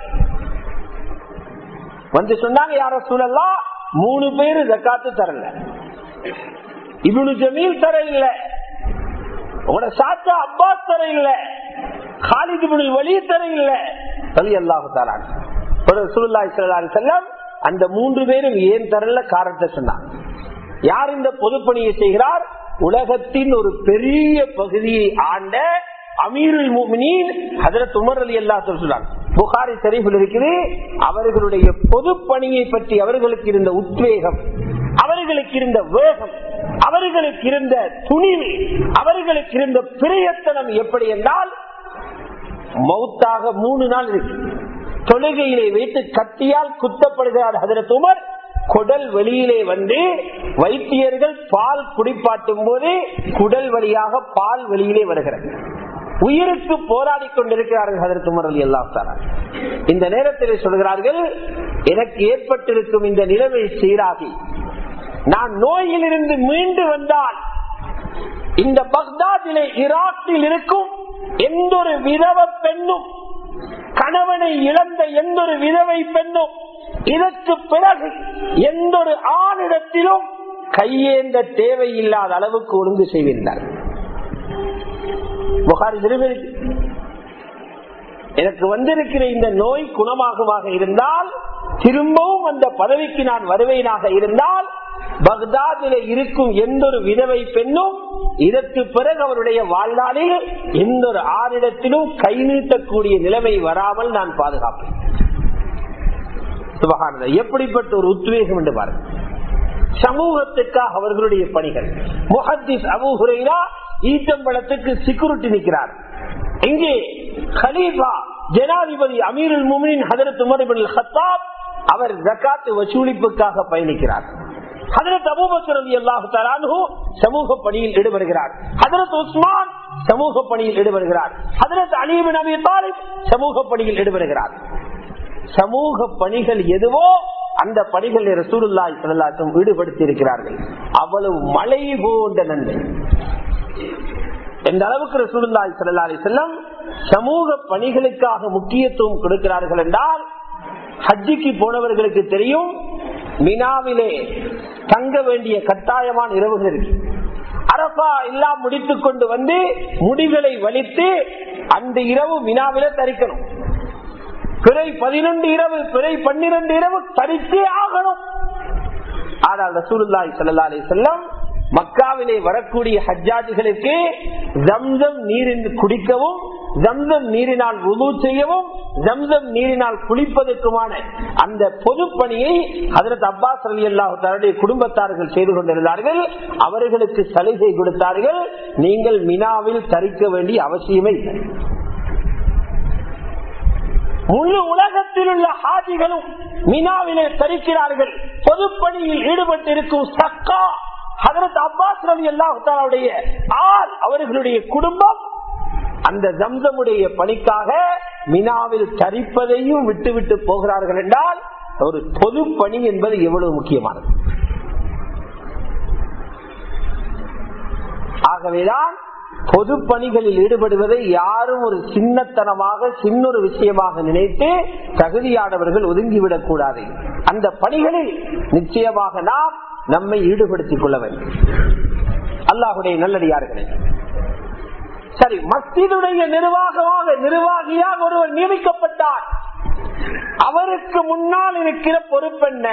வந்து சொன்னாங்க யார சூழல்லாம் மூணு பேரு ஜக்காத்து தரல இவனு ஜமீல் தர இல்ல உங்களோட சாத்தா அப்பாஸ் தர இல்ல காலிது வழி தர இல்ல சொல்லி அல்லாஹு தாரான் செல்லம் அந்த மூன்று பேரும் ஏன் தரல காரணத்தை சொன்னாங்க யார் இந்த பொதுப்பணியை செய்கிறார் உலகத்தின் ஒரு பெரிய பகுதியை ஆண்ட அமீருல் முமினின் ஹதரத் உமர் அலி அல்லா சொல்றாங்க புகாரி சரிவில் இருக்குது அவர்களுடைய பொது பணியை பற்றி அவர்களுக்கு இருந்த உத்வேகம் அவர்களுக்கு இருந்த வேகம் அவர்களுக்கு இருந்த துணிவு அவர்களுக்கு இருந்த பிரியத்தனம் எப்படி என்றால் மௌத்தாக மூணு நாள் இருக்கு தொழுகையிலே வைத்து கத்தியால் குத்தப்படுகிறார் ஹதரத் உமர் குடல் வெளியிலே வந்து வைத்தியர்கள் பால் குடிப்பாட்டும் போது குடல் வழியாக பால் வெளியிலே வருகிறது உயிருக்கு போராடி கொண்டிருக்கிறார்கள் அதற்கு முறை எல்லாம் இந்த நேரத்தில் சொல்கிறார்கள் எனக்கு ஏற்பட்டிருக்கும் இந்த நிலைமை சீராகி நான் நோயிலிருந்து மீண்டு வந்தால் இந்த பக்தாதிலே ஈராக்கில் இருக்கும் எந்த ஒரு விதவ பெண்ணும் கணவனை இழந்த எந்த ஒரு விதவை பெண்ணும் இதற்கு பிறகு எந்த ஒரு ஆணிடத்திலும் கையேந்த தேவையில்லாத அளவுக்கு ஒழுங்கு செய்விருந்தார் புகாரி திருவிழி எனக்கு வந்திருக்கிற இந்த நோய் குணமாகுமாக இருந்தால் திரும்பவும் அந்த பதவிக்கு நான் வருவேனாக இருந்தால் பக்தாதில இருக்கும் எந்த ஒரு விதவை பெண்ணும் இதற்கு பிறகு அவருடைய வாழ்நாளில் எந்த ஒரு ஆறிடத்திலும் கை நீட்டக்கூடிய நிலைமை வராமல் நான் பாதுகாப்பேன் எப்படிப்பட்ட ஒரு உத்வேகம் என்று பாருங்க சமூகத்துக்காக அவர்களுடைய பணிகள் முஹத்திஸ் அபுஹுரைரா ஈட்டம்பழத்துக்கு செக்யூரிட்டி நிற்கிறார் இங்கே ஹலீஃபா ஜனாதிபதி அமீருல் முமினின் ஹதரத் உமர் இப்னு ஹத்தாப் அவர் ஜக்காத்து வசூலிப்புக்காக பயணிக்கிறார் ஹதரத் அபூபக்கர் ரலியல்லாஹு தஆலா அன்ஹு சமூக பணியில் ஈடுபடுகிறார் ஹதரத் உஸ்மான் சமூக பணியில் ஈடுபடுகிறார் ஹதரத் அலி இப்னு அபி தாலிப் சமூக பணியில் ஈடுபடுகிறார் சமூக பணிகள் எதுவோ அந்த பணிகள் ரசூலுல்லாஹி ஸல்லல்லாஹு அலைஹி ஈடுபடுத்தி இருக்கிறார்கள் அவ்வளவு மழை போன்ற நன்மை எந்த அளவுக்கு ரசூலுல்லாஹி ஸல்லல்லாஹு அலைஹி வஸல்லம் சமூக பணிகளுக்காக முக்கியத்துவம் கொடுக்கிறார்கள் என்றால் ஹஜ்ஜிக்கு போனவர்களுக்கு தெரியும் மினாவிலே தங்க வேண்டிய கட்டாயமான இரவுகள் இருக்கு அரபா எல்லாம் முடித்துக் கொண்டு வந்து முடிகளை வலித்து அந்த இரவு மினாவில தரிக்கணும் பிறை பதினொன்று இரவு பிறை பன்னிரண்டு இரவு தரித்தே ஆகணும் ஆனால் ரசூலுல்லாஹி ஸல்லல்லாஹு அலைஹி வஸல்லம் மக்காவிலே வரக்கூடிய ஹஜ்ஜாஜிகளுக்கு ஜம்சம் நீரின் குடிக்கவும் ஜம்சம் நீரினால் உது செய்யவும் ஜம்சம் நீரினால் குளிப்பதற்குமான அந்த பொது பணியை அதற்கு அப்பாஸ் அலி அல்லாஹாருடைய குடும்பத்தார்கள் செய்து கொண்டிருந்தார்கள் அவர்களுக்கு சலுகை கொடுத்தார்கள் நீங்கள் மினாவில் தரிக்க வேண்டிய அவசியமே இல்லை முழு உலகத்தில் உள்ள ஹாஜிகளும் மினாவிலே தரிக்கிறார்கள் பொதுப்பணியில் ஈடுபட்டிருக்கும் சக்கா ஹதரத் அப்பாஸ் ரவி அல்லாஹாலுடைய ஆள் அவர்களுடைய குடும்பம் அந்த ஜம்சமுடைய பணிக்காக மினாவில் தரிப்பதையும் விட்டுவிட்டு போகிறார்கள் என்றால் ஒரு பொது பணி என்பது எவ்வளவு முக்கியமானது ஆகவேதான் பொது பணிகளில் ஈடுபடுவதை யாரும் ஒரு சின்னத்தனமாக சின்னொரு விஷயமாக நினைத்து தகுதியானவர்கள் ஒதுங்கிவிடக் கூடாது அந்த பணிகளில் நிச்சயமாக நாம் நம்மை ஈடுபடுத்திக் கொள்ள வேண்டும் அல்லாஹுடைய நல்லடியார்களே சரி மஸ்திதுடைய நிர்வாகமாக நிர்வாகியாக ஒருவர் நியமிக்கப்பட்டார் அவருக்கு முன்னால் இருக்கிற பொறுப்பென்ன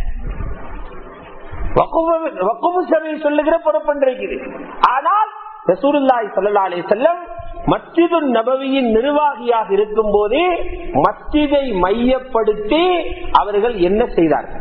வக்குபு சபை சொல்லுகிற பொறுப்பென்றிருக்கிறது ஆனால் ரசூருல்லாய் சல்லா அலி செல்லம் மஸ்ஜிது நபவியின் நிர்வாகியாக இருக்கும் போதே மஸ்ஜிதை மையப்படுத்தி அவர்கள் என்ன செய்தார்கள்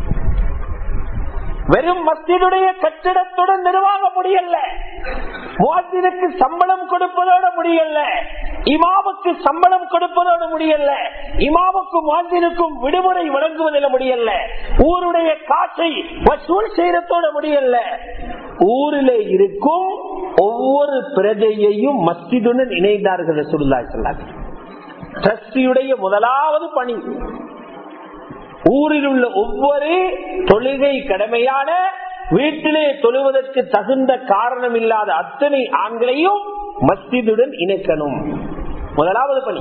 வெறும் மஸ்ஜிதுடைய கட்டிடத்துடன் நிர்வாக முடியல முவாசினுக்கு சம்பளம் கொடுப்பதோட முடியல இமாவுக்கு சம்பளம் கொடுப்பதோடு முடியல இமாவுக்கும் முவாசினுக்கும் விடுமுறை வழங்குவதில் முடியல ஊருடைய காசை வசூல் செய்யறதோட முடியல ஊரில் இருக்கும் ஒவ்வொரு பிரஜையையும் மஸ்ஜிதுடன் இணைந்தார்கள் சுருல்லாய் சொல்லாங்க டிரஸ்டியுடைய முதலாவது பணி ஊரில் உள்ள ஒவ்வொரு தொழுகை கடமையான வீட்டிலே தொழுவதற்கு தகுந்த காரணம் இல்லாத அத்தனை ஆண்களையும் மஸ்ஜிதுடன் இணைக்கணும் முதலாவது பணி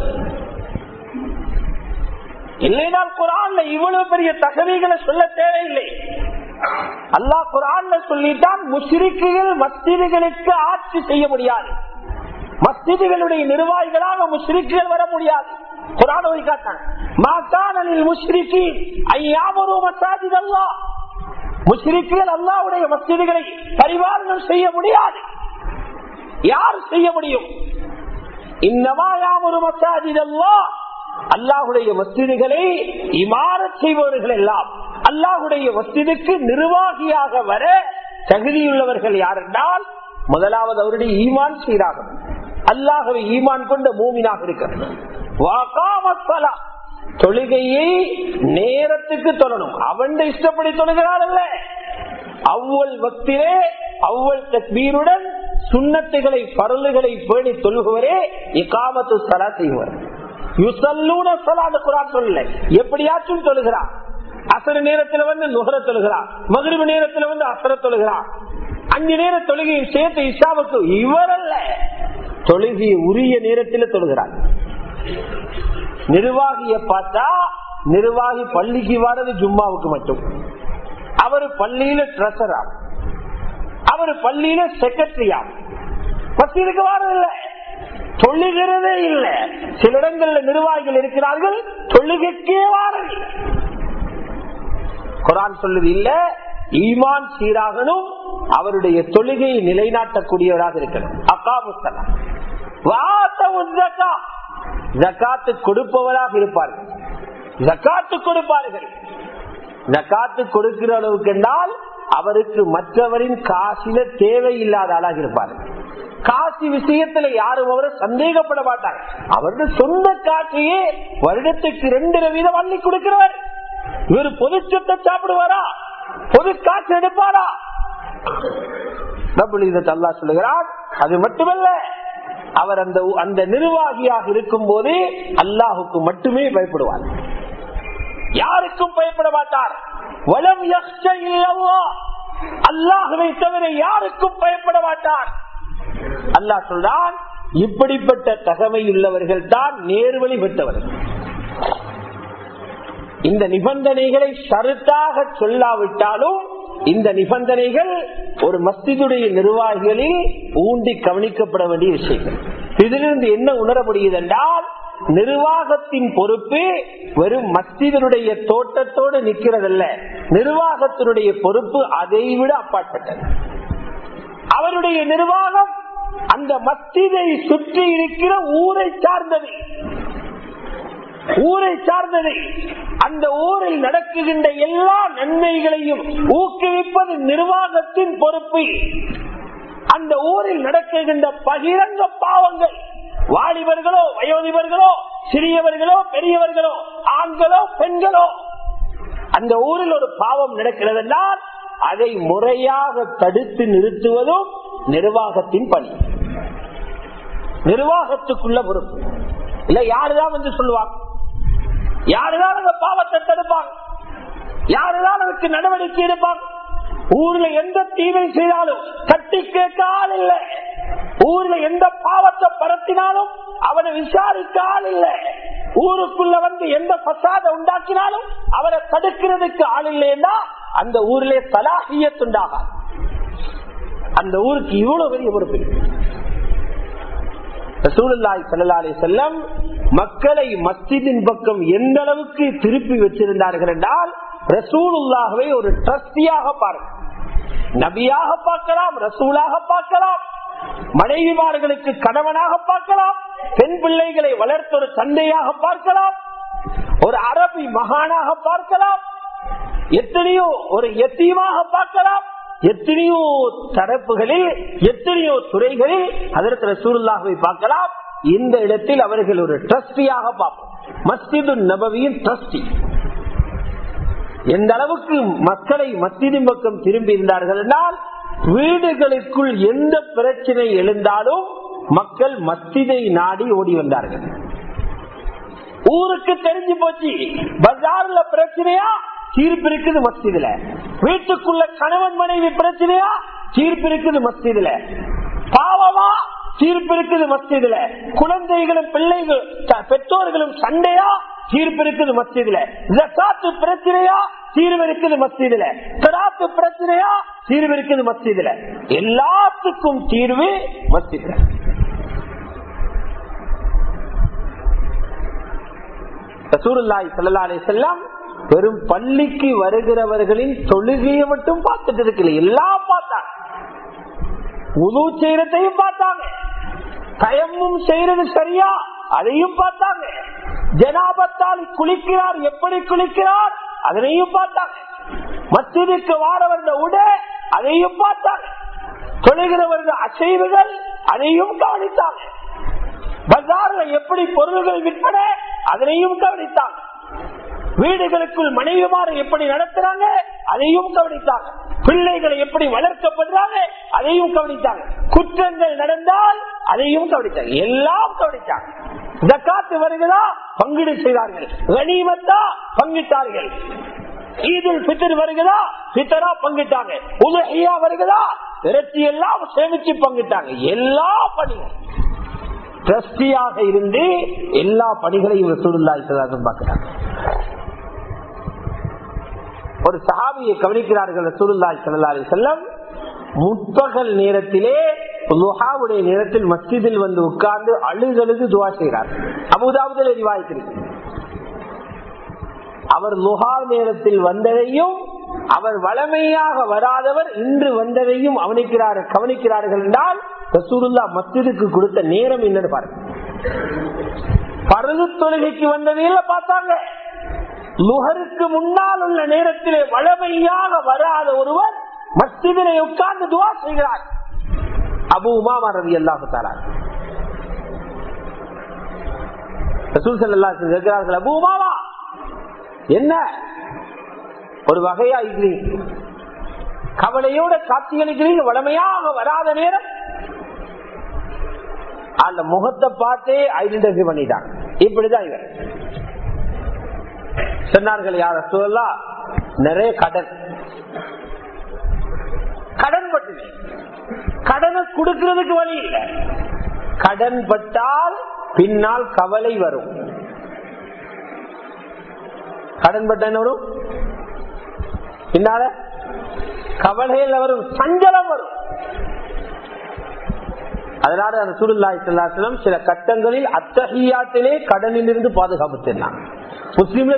இல்லைனால் குரான்ல இவ்வளவு பெரிய தகவல்களை சொல்ல தேவையில்லை அல்லாஹ் குரான்ல சொல்லிட்டான் முஸ்ரிக்குகள் மஸ்ஜிதுகளுக்கு ஆட்சி செய்ய முடியாது மஸ்ஜிதுகளுடைய நிர்வாகிகளாக முஸ்ரிக்குகள் வர முடியாது குரான் காட்டான் மாசானில் முஸ்ரிக்கு ஐயாமரு மசாஜித் அல்லா முஸ்ரிக்குகள் அல்லாவுடைய மஸ்ஜிதுகளை பரிபாலனம் செய்ய முடியாது யார் செய்ய முடியும் இன்னமாயாமரு மசாஜித் அல்லா அல்லாஹுடைய மஸ்ஜிதுகளை இமாரத் செய்பவர்கள் எல்லாம் அல்லாஹுடைய மஸ்ஜிதுக்கு நிர்வாகியாக வர தகுதியுள்ளவர்கள் யார் என்றால் முதலாவது அவருடைய ஈமான் சீராகும் அல்லாஹவை ஈமான் கொண்ட மூமினாக இருக்கிறது தொழுகையை நேரத்துக்கு தொழணும் அவன் இஷ்டப்படி தொழுகிறாள் அல்ல அவ்வள் பக்திலே அவ்வள் தக்பீருடன் சுண்ணத்துகளை பருளுகளை பேணி தொழுகுவரே இக்காமத்து சலா செய்வார் யுசல்லூன சலாத குரான் சொல்லல எப்படியாச்சும் தொழுகிறான் அசர நேரத்தில் வந்து நுகர தொழுகிறான் மகிழ்வு நேரத்தில் வந்து அசர தொழுகிறான் அஞ்சு நேர தொழுகையை சேர்த்து இஷாவுக்கு இவர் அல்ல தொழுகையை உரிய நேரத்தில் தொழுகிறார் நிர்வாகிய பார்த்தா நிர்வாகி பள்ளிக்கு வர்றது ஜும்மாவுக்கு மட்டும் அவர் பள்ளியில ட்ரெஷரா அவர் பள்ளியில செக்ரட்டரியா பத்திரிக்கை வாரதில்லை தொழுகிறதே இல்லை சில இடங்கள்ல நிர்வாகிகள் இருக்கிறார்கள் தொழுகைக்கே வாரதில்லை குரான் சொல்லுது இல்ல ஈமான் சீராகணும் அவருடைய தொழுகையை நிலைநாட்டக்கூடியவராக இருக்கணும் அக்காமுத்தலாம் ஜக்காத்து கொடுப்பவராக இருப்பார்கள் ஜக்காத்து கொடுப்பார்கள் ஜக்காத்து கொடுக்கிற அளவுக்கு என்றால் அவருக்கு மற்றவரின் காசில தேவையில்லாத ஆளாக இருப்பார்கள் காசி விஷயத்துல யாரும் அவரை சந்தேகப்பட மாட்டாங்க அவருடைய சொந்த காட்சியே வருடத்துக்கு ரெண்டு வீதம் அள்ளி கொடுக்கிறவர் இவர் பொது சொத்தை சாப்பிடுவாரா பொது காசு எடுப்பாரா அல்லா சொல்லுகிறார் அது மட்டுமல்ல அவர் அந்த அந்த நிர்வாகியாக இருக்கும் போது அல்லாஹுக்கு மட்டுமே பயப்படுவார் யாருக்கும் பயப்பட மாட்டார் வளம் அல்லாஹுவை தவிர யாருக்கும் பயப்பட மாட்டார் அல்லாஹ் சொல்றான் இப்படிப்பட்ட தகமை உள்ளவர்கள் தான் நேர்வழி பெற்றவர்கள் இந்த நிபந்தனைகளை சருத்தாக சொல்லாவிட்டாலும் இந்த நிபந்தனைகள் ஒரு மஸ்திதுடைய நிர்வாகிகளில் ஊண்டி கவனிக்கப்பட வேண்டிய விஷயங்கள் இதிலிருந்து என்ன உணர முடியுது என்றால் நிர்வாகத்தின் பொறுப்பு வெறும் மஸ்திதனுடைய தோட்டத்தோடு நிற்கிறதல்ல நிர்வாகத்தினுடைய பொறுப்பு அதை விட அப்பாற்பட்டது அவருடைய நிர்வாகம் அந்த மஸ்திதை சுற்றி இருக்கிற ஊரை சார்ந்தது ஊரை சார்ந்தது அந்த ஊரில் நடக்குகின்ற எல்லா நன்மைகளையும் ஊக்குவிப்பது நிர்வாகத்தின் பொறுப்பு அந்த ஊரில் நடக்குகின்ற பகிரங்க பாவங்கள் வாலிபர்களோ வயோதிபர்களோ சிறியவர்களோ பெரியவர்களோ ஆண்களோ பெண்களோ அந்த ஊரில் ஒரு பாவம் நடக்கிறது என்றால் அதை முறையாக தடுத்து நிறுத்துவதும் நிர்வாகத்தின் பணி நிர்வாகத்துக்குள்ள பொறுப்பு இல்ல யாருதான் வந்து சொல்லுவாங்க யாருதான் அந்த பாவத்தை தடுப்பாங்க யாருதான் அதுக்கு நடவடிக்கை எடுப்பாங்க ஊர்ல எந்த தீமை செய்தாலும் தட்டி கேட்க ஆள் இல்ல ஊர்ல எந்த பாவத்தை பரத்தினாலும் அவனை விசாரிக்க ஆள் இல்ல ஊருக்குள்ள வந்து எந்த பசாத உண்டாக்கினாலும் அவரை தடுக்கிறதுக்கு ஆள் இல்லைன்னா அந்த ஊரிலே சலாகியத்துண்டாகாது அந்த ஊருக்கு இவ்வளவு பெரிய பொறுப்பு ரசூலுல்லாஹி ஸல்லல்லாஹு அலைஹி வஸல்லம் மக்களை மஸ்ஜிதின் பக்கம் எந்த அளவுக்கு திருப்பி வச்சிருந்தார்கள் என்றால் ரசூலுல்லாஹவை ஒரு ட்ரஸ்டியாக பாருங்க நபியாக பார்க்கலாம் ரசூலாக பார்க்கலாம் மனைவிமார்களுக்கு கணவனாக பார்க்கலாம் பெண் பிள்ளைகளை வளர்த்த ஒரு தந்தையாக பார்க்கலாம் ஒரு அரபி மகானாக பார்க்கலாம் எத்தனையோ ஒரு எத்தியமாக பார்க்கலாம் எத்தனையோ தரப்புகளில் எத்தனையோ துறைகளில் அதற்கு ரசூலுல்லாஹை பார்க்கலாம் இந்த இடத்தில் அவர்கள் ஒரு ட்ரஸ்டியாக பார்ப்போம் மஸ்ஜிது நபவியின் ட்ரஸ்டி எந்த அளவுக்கு மக்களை மஸ்ஜிதின் பக்கம் திரும்பி இருந்தார்கள் என்றால் வீடுகளுக்குள் எந்த பிரச்சனை எழுந்தாலும் மக்கள் மஸ்ஜிதை நாடி ஓடி வந்தார்கள் ஊருக்கு தெரிஞ்சு போச்சு பஜார்ல பிரச்சனையா தீர்ப்பு இருக்குது மஸ்ஜிதுல வீட்டுக்குள்ள கணவன் மனைவி பிரச்சனையா தீர்ப்பு இருக்குது மஸ்ஜிதுல பாவமா தீர்ப்பு இருக்குது மஸ்ஜிதுல குழந்தைகளும் பிள்ளைகள் பெற்றோர்களும் சண்டையா தீர்ப்பு இருக்குது மஸ்ஜிதுல ஜக்காத்து பிரச்சனையா தீர்வு இருக்குது மஸ்ஜிதுல தராத்து பிரச்சனையா தீர்வு இருக்குது மஸ்ஜிதுல எல்லாத்துக்கும் தீர்வு மஸ்ஜிதுல ரசூருல்லாய் சல்லா அலி செல்லாம் வெறும் பள்ளிக்கு வருகிறவர்களின் தொழுகையை மட்டும் பார்த்துட்டு இருக்கல எல்லாம் பார்த்தாங்க உது செய்யறதையும் பார்த்தாங்க தயமும் செய்யறது சரியா அதையும் பார்த்தாங்க ஜனாபத்தால் குளிக்கிறார் எப்படி குளிக்கிறார் அதனையும் பார்த்தாங்க மத்திற்கு வாரவர்ந்த உட அதையும் பார்த்தாங்க தொழுகிறவர்கள் அசைவுகள் அதையும் கவனித்தாங்க பஜார்ல எப்படி பொருள்கள் விற்பன அதனையும் கவனித்தாங்க வீடுகளுக்குள் மனைவிமாறு எப்படி நடத்துறாங்க அதையும் கவனித்தாங்க பிள்ளைகளை எப்படி வளர்க்கப்படுறாங்க அதையும் கவனித்தாங்க குற்றங்கள் நடந்தால் அதையும் கவனித்தாங்க எல்லாம் கவனித்தாங்க ஜக்காத்து வருகிறதா பங்கீடு செய்தார்கள் கனிமத்தா பங்கிட்டார்கள் ஈதில் பித்தர் வருகிறதா பித்தரா பங்கிட்டாங்க உதகையா வருகிறதா இறைச்சி எல்லாம் சேமிச்சு பங்கிட்டாங்க எல்லா பணியும் டிரஸ்டியாக இருந்து எல்லா பணிகளையும் ரசூலுல்லாஹி பார்க்கிறாங்க ஒரு சஹாபியை கவனிக்கிறார்கள் ரசூலுல்லாஹி ஸல்லல்லாஹு அலைஹி வஸல்லம் முற்பகல் நேரத்திலே லுஹாவுடைய நேரத்தில் மஸ்ஜிதில் வந்து உட்கார்ந்து அழுதழுது துவா செய்கிறார் அபுதாபுதல் ரிவாய்த்திருக்கு அவர் லுஹா நேரத்தில் வந்ததையும் அவர் வளமையாக வராதவர் இன்று வந்ததையும் அவனிக்கிறார் கவனிக்கிறார்கள் என்றால் ரசூலுல்லா மஸ்ஜிதுக்கு கொடுத்த நேரம் என்னன்னு பாருங்க பருது தொழுகைக்கு வந்ததையில பார்த்தாங்க முகருக்கு முன்னால் உள்ள நேரத்திலே வளமையாக வராத ஒருவர் மஸ்ஜிதிலே உட்கார்ந்து துவா செய்கிறார் அபு உமாமா ரவி அல்லாஹு ரசூல் சல்லா கேட்கிறார்கள் அபு உமாமா என்ன ஒரு வகையா இருக்கிறீங்க கவலையோட காட்சியளிக்கிறீங்க வளமையாக வராத நேரம் அந்த முகத்தை பார்த்தே ஐடென்டிஃபை பண்ணிட்டாங்க இப்படிதான் இவர் சொன்னார்கள் யார சொல்லலாம் நிறைய கடன் கடன் பட்டு கடனை கொடுக்கிறதுக்கு வழி இல்லை கடன் பட்டால் பின்னால் கவலை வரும் கடன் பட்ட என்ன வரும் பின்னால கவலையில் வரும் சஞ்சலம் வரும் அதனால அந்த சுருல்லாய் செல்லாசலம் சில கட்டங்களில் அத்தகையாத்திலே கடனில் இருந்து பாதுகாப்பு தெரினாங்க முஸ்லீம்ல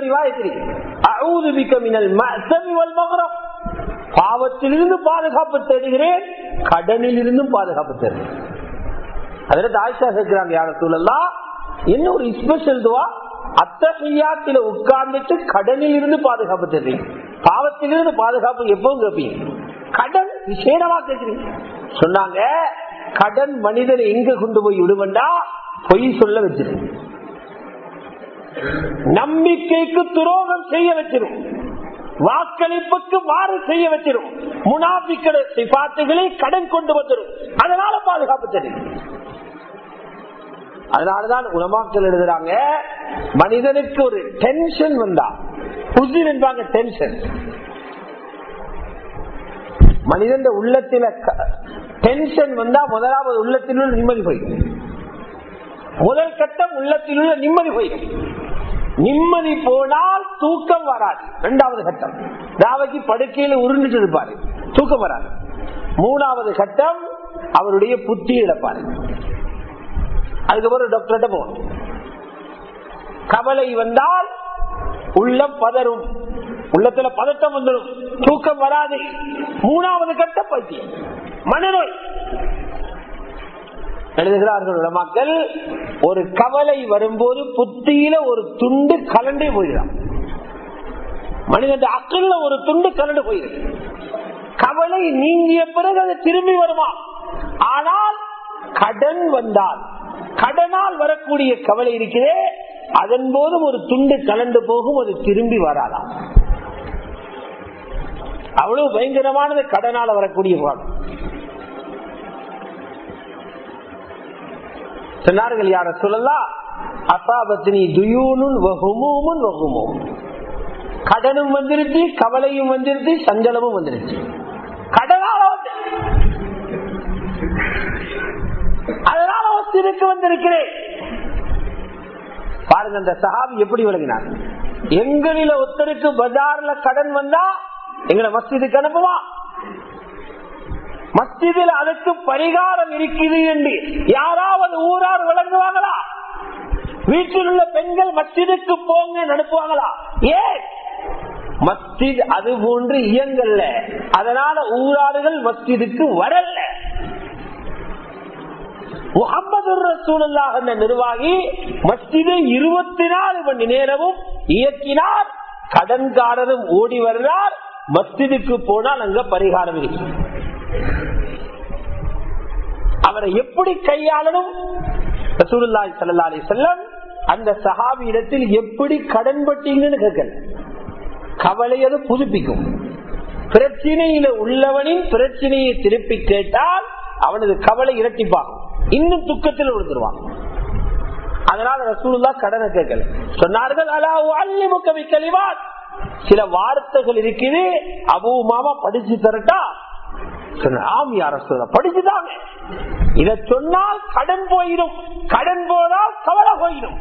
பாவத்திலிருந்து பாதுகாப்பு தேடுகிறேன் கடனில் இருந்தும் பாதுகாப்பு தேடுகிறேன் அதுல தாய்ஷா கேட்கிறாங்க யார சூழல்லா என்ன ஒரு ஸ்பெஷல் துவா அத்தகையாத்தில உட்கார்ந்துட்டு கடனில் இருந்து பாதுகாப்பு தெரியும் பாவத்திலிருந்து பாதுகாப்பு எப்பவும் கேட்பீங்க கடன் விசேடமா கேட்கிறீங்க சொன்னாங்க கடன் மனிதனை எங்க கொண்டு போய் விடுவண்டா பொய் சொல்ல வச்சிரும் நம்பிக்கைக்கு துரோகம் செய்ய வச்சிரும் வாக்களிப்புக்கு மாறு செய்ய வச்சிரும் முனாபிக்கிற சிபாத்துகளை கடன் கொண்டு வந்துடும் அதனால பாதுகாப்பு தெரியும் அதனாலதான் உலமாக்கள் எழுதுறாங்க மனிதனுக்கு ஒரு டென்ஷன் வந்தா புதிர் என்பாங்க டென்ஷன் மனிதன் உள்ளத்தில டென்ஷன் வந்தா முதலாவது உள்ளத்தில் உள்ள நிம்மதி போயிடும் முதல் கட்டம் உள்ளத்தில் உள்ள நிம்மதி போயிடும் நிம்மதி போனால் தூக்கம் வராது இரண்டாவது கட்டம் ராவைக்கு படுக்கையில உருண்டுட்டு இருப்பாரு தூக்கம் வராது மூணாவது கட்டம் அவருடைய புத்தி இழப்பாரு அதுக்கப்புறம் டாக்டர்கிட்ட போகணும் கவலை வந்தால் உள்ளம் பதறும் உள்ளத்துல பதட்டம் வந்துடும் தூக்கம் வராது மூணாவது கட்ட பைத்தியம் மனநோய் எழுதுகிறார்கள் உலமாக்கள் ஒரு கவலை வரும்போது புத்தியில ஒரு துண்டு கலண்டே போயிடும் மனிதன் அக்கல்ல ஒரு துண்டு கலண்டு போயிடும் கவலை நீங்கிய பிறகு அது திரும்பி வருமா ஆனால் கடன் வந்தால் கடனால் வரக்கூடிய கவலை இருக்கிறே அதன் போதும் ஒரு துண்டு கலண்டு போகும் அது திரும்பி வராதாம் அவ்வளவு பயங்கரமானது கடனால வரக்கூடிய பாடம் சொன்னார்கள் யார சொல்லலாம் அசாபத்தினி துயூனும் வகுமும் வகுமும் கடனும் வந்துருச்சு கவலையும் வந்துருச்சு சஞ்சலமும் வந்துருச்சு கடனால வந்து அதனால ஒத்திருக்கு வந்திருக்கிறேன் பாருங்க அந்த சஹாபி எப்படி விளங்கினார் எங்களில ஒருத்தருக்கு பஜார்ல கடன் வந்தா எங்களை மஸ்ஜிதுக்கு அனுப்புவா மஸ்ஜிதில் அதுக்கு பரிகாரம் இருக்குது என்று யாராவது ஊரார் விளங்குவாங்களா வீட்டில் உள்ள பெண்கள் மஸ்ஜிதுக்கு போங்க அனுப்புவாங்களா ஏன் மஸ்ஜித் அது போன்று இயங்கல்ல அதனால ஊராடுகள் மஸ்ஜிதுக்கு வரல முகமது ரசூலுல்லாஹ் என்ற நிர்வாகி மஸ்ஜிதை இருபத்தி நாலு மணி நேரமும் இயக்கினார் கடன்காரரும் ஓடி வருகிறார் மஸ்ஜிதுக்கு போனால் அங்க பரிகாரம் இருக்கு அவரை எப்படி கையாளணும் ரசூலுல்லாஹி ஸல்லல்லாஹு அலைஹி வஸல்லம் அந்த சஹாபி இடத்தில் எப்படி கடன் பட்டீங்கன்னு கேட்கல கவலை அது புதுப்பிக்கும் பிரச்சனையில உள்ளவனின் பிரச்சனையை திருப்பி கேட்டால் அவனது கவலை இரட்டிப்பாகும் இன்னும் துக்கத்தில் விழுந்துருவான் அதனால ரசூலுல்லா கடனை கேட்கல சொன்னார்கள் அல்லாஹ் கலிவாத் சில வார்த்தைகள் இருக்குது அபு மாமா படிச்சு தரட்டா ஆம் யார சொல்ல படிச்சுதாங்க இத சொன்னால் கடன் போயிடும் கடன் போனால் கவலை போயிடும்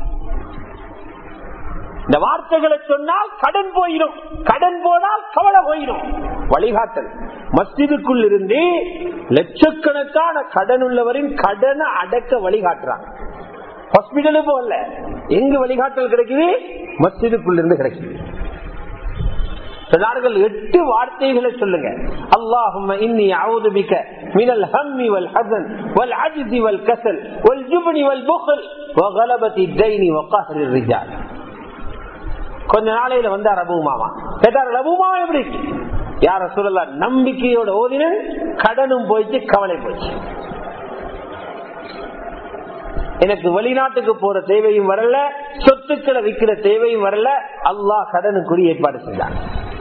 இந்த வார்த்தைகளை சொன்னால் கடன் போயிடும் கடன் போனால் கவலை போயிடும் வழிகாட்டல் மஸ்ஜிதுக்குள் இருந்து லட்சக்கணக்கான கடன் உள்ளவரின் கடனை அடக்க வழிகாட்டுறாங்க ஹாஸ்பிட்டலு போல எங்க வழிகாட்டல் கிடைக்குது மஸ்ஜிதுக்குள் இருந்து கிடைக்குது சொன்னார்கள் எட்டு வார்த்தைகளை சொல்லுங்க அல்லாஹும் இன்னி அவுது பிக்க மினல் ஹம்மி வல் ஹசன் வல் அஜிதி வல் கசல் வல் ஜுபனி வல் புகல் வகலபதி தைனி வக்காஹரி ரிஜால் கொஞ்ச நாளையில வந்தார் அபு மாமா கேட்டார் அபு மாமா எப்படி யார சொல்லலாம் நம்பிக்கையோட ஓதினன் கடனும் போயிடுச்சு கவலை போயிடுச்சு எனக்கு வெளிநாட்டுக்கு போற தேவையும் வரல சொத்துக்களை விற்கிற தேவையும் வரல அல்லாஹ் கடனுக்குரிய ஏற்பாடு செஞ்சார்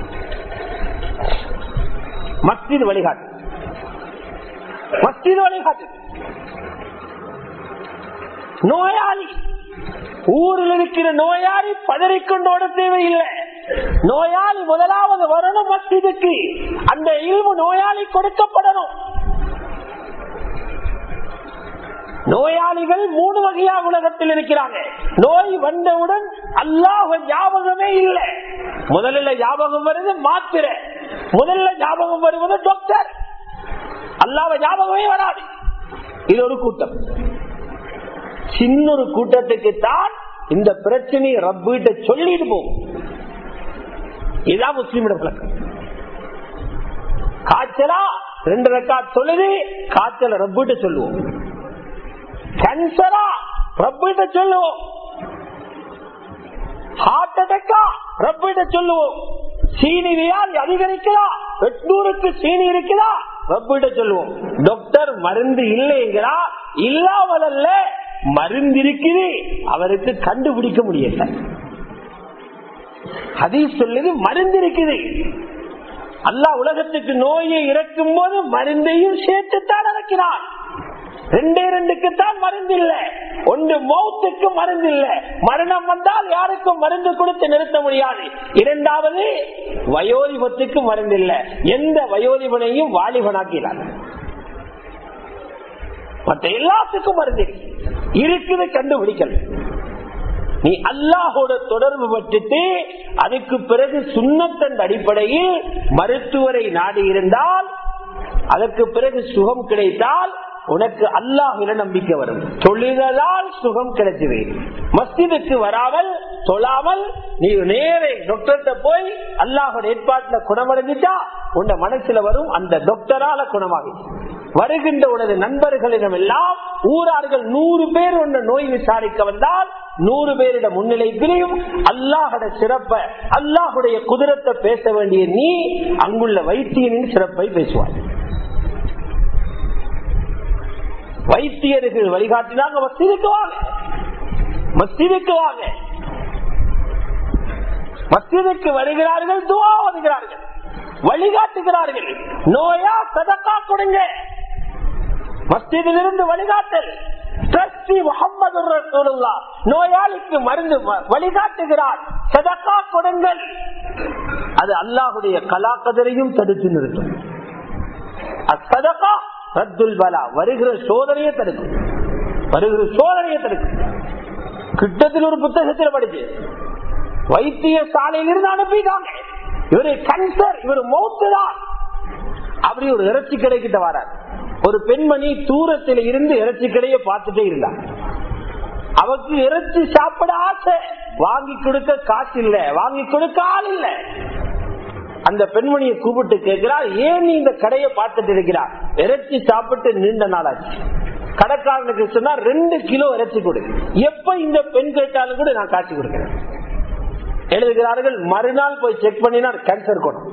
மஸ்ஜித் வழிகாட்டு மஸ்ஜித் வழிகாட்டு நோயாளி ஊரில் இருக்கிற நோயாளி பதறிக்கொண்டோட தேவையில்லை நோயாளி முதலாவது வரணும் மஸ்ஜிதுக்கு அந்த இல்மு நோயாளி கொடுக்கப்படணும் நோயாளிகள் மூணு வகையா உலகத்தில் இருக்கிறாங்க நோய் வந்தவுடன் அல்லாஹ் ஞாபகமே இல்லை முதல்ல ஞாபகம் வருது மாத்திரை முதல்ல ஞாபகம் வருவது டாக்டர் அல்லாஹ் ஞாபகமே வராது இது ஒரு கூட்டம் சின்ன ஒரு கூட்டத்துக்கு தான் இந்த பிரச்சனையை ரப்பிட்ட சொல்லிட்டு போகும் இதுதான் முஸ்லீமிட பழக்கம் காய்ச்சலா ரெண்டு ரெக்கா சொல்லுது காய்ச்சல ரப்பிட்ட சொல்லுவோம் கேன்சரா ரப்பிட்ட சொல்லுவோம் ஹார்ட் அட்டாக்கா ரப்பிட்ட சொல்லுவோம் சீனி வியாதி அதிகரிக்கிறா எட்நூறுக்கு சீனி இருக்குதா ரப்பிட்ட சொல்லுவோம் டாக்டர் மருந்து இல்லைங்கிறா இல்லாமல் அல்ல மருந்து இருக்குது அவருக்கு கண்டுபிடிக்க முடியல ஹதீஸ் சொல்லுது மருந்து இருக்குது அல்லாஹ் உலகத்துக்கு நோயை இறக்கும் போது மருந்தையும் சேர்த்துத்தான் இறக்கிறான் ரெண்டே ரெண்டுக்குத்தான் மருந்து இல்ல ஒன்று மௌத்துக்கு மருந்து இல்ல மரணம் வந்தால் யாருக்கும் மருந்து கொடுத்து நிறுத்த முடியாது இரண்டாவது வயோதிபத்துக்கு மருந்து இல்ல எந்த வயோதிபனையும் வாலிபனாக்கிறார் மற்ற எல்லாத்துக்கும் மருந்து இருக்கு. இருக்குது கண்டுபிடிக்கல நீ அல்லாஹோட தொடர்பு பட்டுட்டு அதுக்கு பிறகு சுண்ணத்தன் அடிப்படையில் மருத்துவரை நாடி இருந்தால் அதற்கு பிறகு சுகம் கிடைத்தால் உனக்கு அல்லாஹில நம்பிக்கை வரும் தொழுதலால் சுகம் கிடைச்சது மஸ்ஜிதுக்கு வராமல் தொழாமல் நீ நேரே டாக்டர்கிட்ட போய் அல்லாஹோட ஏற்பாட்டுல குணமடைஞ்சிட்டா உன் மனசுல வரும் அந்த டாக்டரால குணமாகும் வருகின்ற உனது நண்பர்களிடம் எல்லாம் ஊரார்கள் நூறு பேர் உன்ன நோய் விசாரிக்க வந்தால் நூறு பேரிட முன்னிலைத்திலையும் அல்லாஹோட சிறப்ப அல்லாஹுடைய குதிரத்தை பேச வேண்டிய நீ அங்குள்ள வைத்தியனின் சிறப்பை பேசுவாய் வைத்தியர்கள் வழிகாட்டினாங்க மஸ்திதுக்கு வாங்க மஸ்திதுக்கு வாங்க மஸ்திதுக்கு வருகிறார்கள் துவா வருகிறார்கள் வழிகாட்டுகிறார்கள் நோயா சதக்கா கொடுங்க மஸ்திதிலிருந்து வழிகாட்டல் டிரஸ்டி முகமது ரசூலுல்லாஹ் நோயாளிக்கு மருந்து வ- வழிகாட்டுகிறார் சதக்கா கொடுங்கள் அது அல்லாஹுடைய கலாக்கதரையும் தடுத்து நிறுத்தும் அசதகா ரத்துல் பலா வருகிற சோதனையை தடுக்கும் வருகிற சோதனையை தடுக்கும் கிட்டத்தில் ஒரு புத்தகத்தில் படிச்சு வைத்திய சாலையிலிருந்து அனுப்பிட்டாங்க இவரு கேன்சர் இவரு மௌத்து தான் அப்படி ஒரு இறைச்சி கடை கிட்ட வரார் ஒரு பெண்மணி தூரத்தில் இருந்து இறைச்சி கடையை பார்த்துட்டே இருந்தார் அவருக்கு இறைச்சி சாப்பிட ஆசை வாங்கி கொடுக்க காசு இல்ல வாங்கி கொடுக்க ஆள் இல்ல அந்த பெண்மணியை கூப்பிட்டு கேட்கிறார் ஏன் நீ இந்த கடையை பார்த்துட்டு இருக்கிறார் இறைச்சி சாப்பிட்டு நீண்ட நாளாச்சு கடைக்காரனுக்கு சொன்னா ரெண்டு கிலோ இறைச்சி கொடு எப்ப இந்த பெண் கேட்டாலும் கூட நான் காட்சி கொடுக்கிறேன் எழுதுகிறார்கள் மறுநாள் போய் செக் பண்ணினார் கேன்சர் கொடும்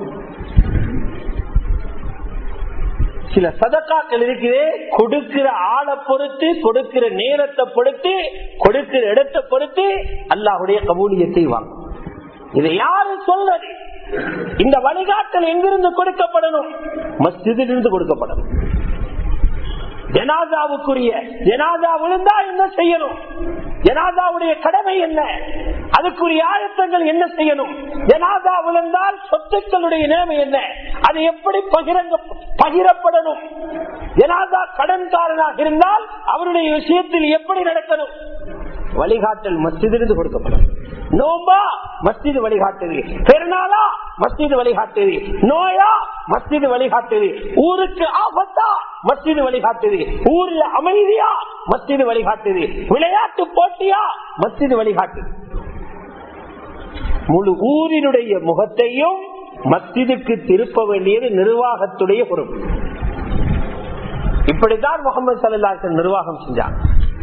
சில சதக்காக்கள் இருக்கிறே கொடுக்கிற ஆளை பொறுத்து கொடுக்கிற நேரத்தை பொறுத்து கொடுக்கிற இடத்தை பொறுத்து அல்லாஹுடைய கபூலியத்தை வாங்கும் இதை யாரு சொல்றது இந்த வழிகாட்டல் எங்கிருந்து கொடுக்கப்படணும் மஸ்ஜிதிலிருந்து கொடுக்கப்படணும் ஜனாதாவுக்குரிய ஜனாதா விழுந்தா என்ன செய்யணும் ஜனாதாவுடைய கடமை என்ன அதுக்குரிய ஆயத்தங்கள் என்ன செய்யணும் ஜனாதா விழுந்தால் சொத்துக்களுடைய நிலைமை என்ன அது எப்படி பகிரங்க பகிரப்படணும் ஜனாதா கடன்காரனாக இருந்தால் அவருடைய விஷயத்தில் எப்படி நடக்கணும் வழிகாட்டல் மஸ்ஜிதிலிருந்து கொடுக்கப்படும் நோம்பா மஸ்ஜிது வழிகாட்டுது பெருநாளா மஸ்ஜிது வழிகாட்டுது நோயா மஸ்ஜிது வழிகாட்டுது ஊருக்கு ஆபத்தா மஸ்ஜிது வழிகாட்டுது ஊர்ல அமைதியா மஸ்ஜிது வழிகாட்டுது விளையாட்டு போட்டியா மஸ்ஜிது வழிகாட்டுது முழு ஊரினுடைய முகத்தையும் மஸ்ஜிதுக்கு திருப்ப வேண்டியது நிர்வாகத்துடைய பொறுப்பு இப்படித்தான் முகமது சல்லாஹன் நிர்வாகம் செஞ்சாங்க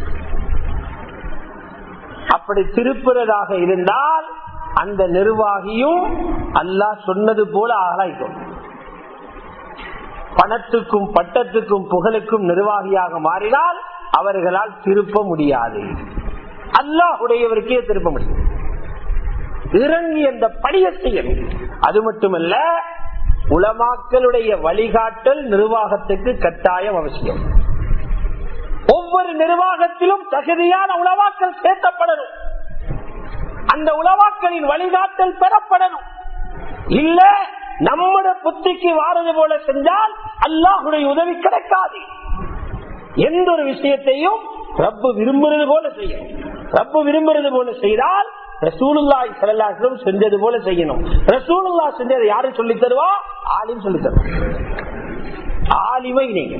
அப்படி திருப்புறதாக இருந்தால் அந்த நிர்வாகியும் அல்லாஹ் சொன்னது போல ஆகலாயிக்கும் பணத்துக்கும் பட்டத்துக்கும் புகழுக்கும் நிர்வாகியாக மாறினால் அவர்களால் திருப்ப முடியாது அல்லாஹுடையவருக்கே திருப்ப முடியும் இறங்கி அந்த பணியை செய்யணும் அது மட்டுமல்ல உலமாக்களுடைய வழிகாட்டல் நிர்வாகத்துக்கு கட்டாயம் அவசியம் ஒவ்வொரு நிர்வாகத்திலும் தகுதியான உளவாக்கல் சேர்க்கப்படணும் அந்த உளவாக்களின் வழிகாட்டல் பெறப்படணும் இல்ல நம்மட புத்திக்கு வாரது போல செஞ்சால் அல்லாஹுடைய உதவி கிடைக்காது எந்த ஒரு விஷயத்தையும் ரப்பு விரும்புறது போல செய்யணும் ரப்பு விரும்புறது போல செய்தால் ரசூலுல்லாய் சலாஹம் செஞ்சது போல செய்யணும் ரசூலுல்லா செஞ்சதை யாரு சொல்லி தருவா ஆலிம் சொல்லி தருவா ஆலிமை நீங்க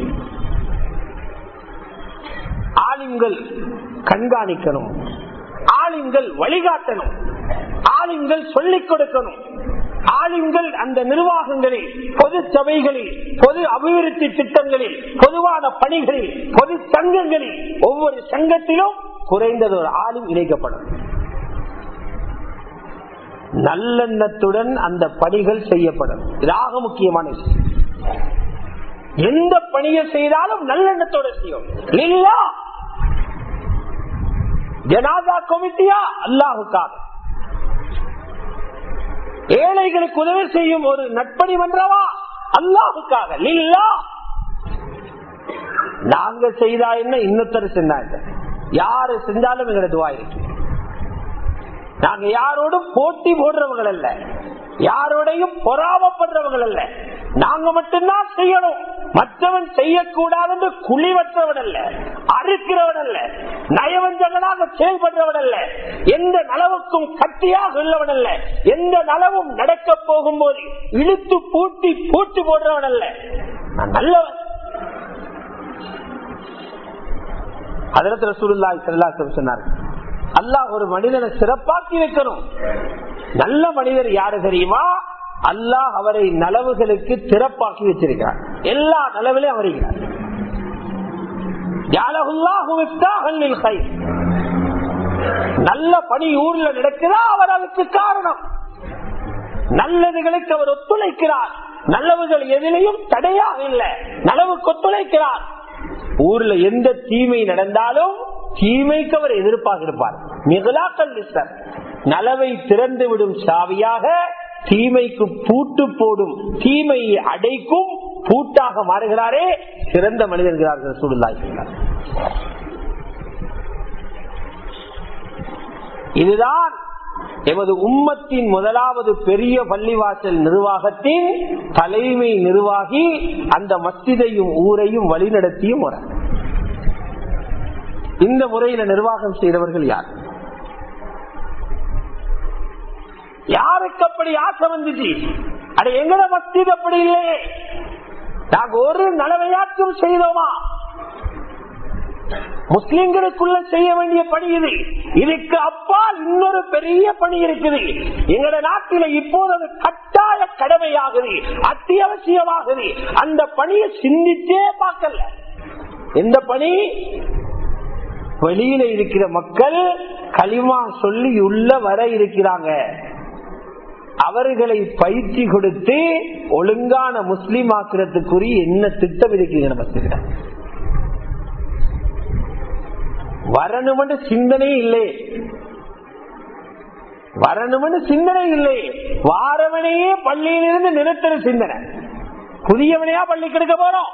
ஆலிம்கள் கண்காணிக்கணும் ஆலிம்கள் வழிகாட்டணும் ஆலிம்கள் சொல்லிக் கொடுக்கணும் ஆளுங்கள் அந்த நிர்வாகங்களில் பொது சபைகளில் பொது அபிவிருத்தி திட்டங்களில் பொதுவான பணிகளில் பொது சங்கங்களில் ஒவ்வொரு சங்கத்திலும் குறைந்தது ஒரு ஆளும் இணைக்கப்படும் நல்லெண்ணத்துடன் அந்த பணிகள் செய்யப்படும் இதாக முக்கியமான விஷயம் எந்த பணியை செய்தாலும் நல்லெண்ணத்தோட செய்யும் இல்லா ஜனாதா கமிட்டியா அல்லாஹுக்காக ஏழைகளுக்கு உதவி செய்யும் ஒரு நட்பணி மன்றவா அல்லாஹுக்காக இல்லா நாங்க செய்தா என்ன இன்னொருத்தர் செஞ்சாங்க யாரு செஞ்சாலும் எங்களை துவா இருக்கு நாங்க யாரோடும் போட்டி போடுறவங்க அல்ல யாரோடையும் பொறாமப்படுறவங்க அல்ல நாங்க மட்டும்தான் செய்யணும் மற்றவன் செய்யக்கூடாது என்று குழிவற்றவன் அல்ல அறுக்கிறவன் அல்ல நயவஞ்சகனாக செயல்படுறவன் அல்ல எந்த நலவுக்கும் கட்டியாக உள்ளவன் அல்ல எந்த நலவும் நடக்க போகும்போது இழுத்து பூட்டி பூட்டி போடுறவன் அல்ல நான் நல்லவன் அதிரத்துல சூழ்நாய் செல்லாசம் சொன்னார்கள் அல்லாஹ் ஒரு மனிதனை சிறப்பாக்கி வைக்கணும் நல்ல மனிதர் யாரு தெரியுமா அல்லாஹ் அவரை நலவுகளுக்கு திறப்பாக்கி வச்சிருக்கிறார் எல்லா நலவிலையும் அவர் இருக்கிறார் நல்ல பணி ஊர்ல நடக்குதா அவர் அதுக்கு காரணம் நல்லதுகளுக்கு அவர் ஒத்துழைக்கிறார் நல்லவுகள் எதிலையும் தடையாக இல்லை நலவுக்கு ஒத்துழைக்கிறார் ஊர்ல எந்த தீமை நடந்தாலும் தீமைக்கு அவர் எதிர்ப்பாக இருப்பார் மிகலாக்கல் நலவை திறந்து விடும் சாவியாக தீமைக்கு பூட்டு போடும் தீமையை அடைக்கும் பூட்டாக மாறுகிறாரே சிறந்த மனிதர்கள் சூழ்நிலை இதுதான் எமது உம்மத்தின் முதலாவது பெரிய பள்ளிவாசல் நிர்வாகத்தின் தலைமை நிர்வாகி அந்த மஸ்திதையும் ஊரையும் வழிநடத்தியும் முறை இந்த முறையில நிர்வாகம் செய்தவர்கள் யார் யாருக்கு அப்படி ஆசை வந்துச்சு அட எங்கட மஸ்தித் அப்படி இல்லையே நாங்க ஒரு நலவையாற்றும் செய்தோமா முஸ்லிம்களுக்குள்ள செய்ய வேண்டிய பணி இது இதுக்கு அப்பால் இன்னொரு பெரிய பணி இருக்குது எங்கட நாட்டில இப்போது அது கட்டாய கடமையாகுது அத்தியாவசியமாகுது அந்த பணியை சிந்திச்சே பார்க்கல எந்த பணி வெளியில இருக்கிற மக்கள் களிமா சொல்லி உள்ள வர இருக்கிறாங்க அவர்களை பயிற்சி கொடுத்து ஒழுங்கான முஸ்லீம் ஆக்கிறதுக்குரிய என்ன திட்டம் இருக்குங்க நம்ம வரணும்னு சிந்தனை இல்லை வரணும்னு சிந்தனை இல்லை வாரவனையே பள்ளியிலிருந்து நிறுத்துற சிந்தனை புதியவனையா பள்ளி கெடுக்க போறோம்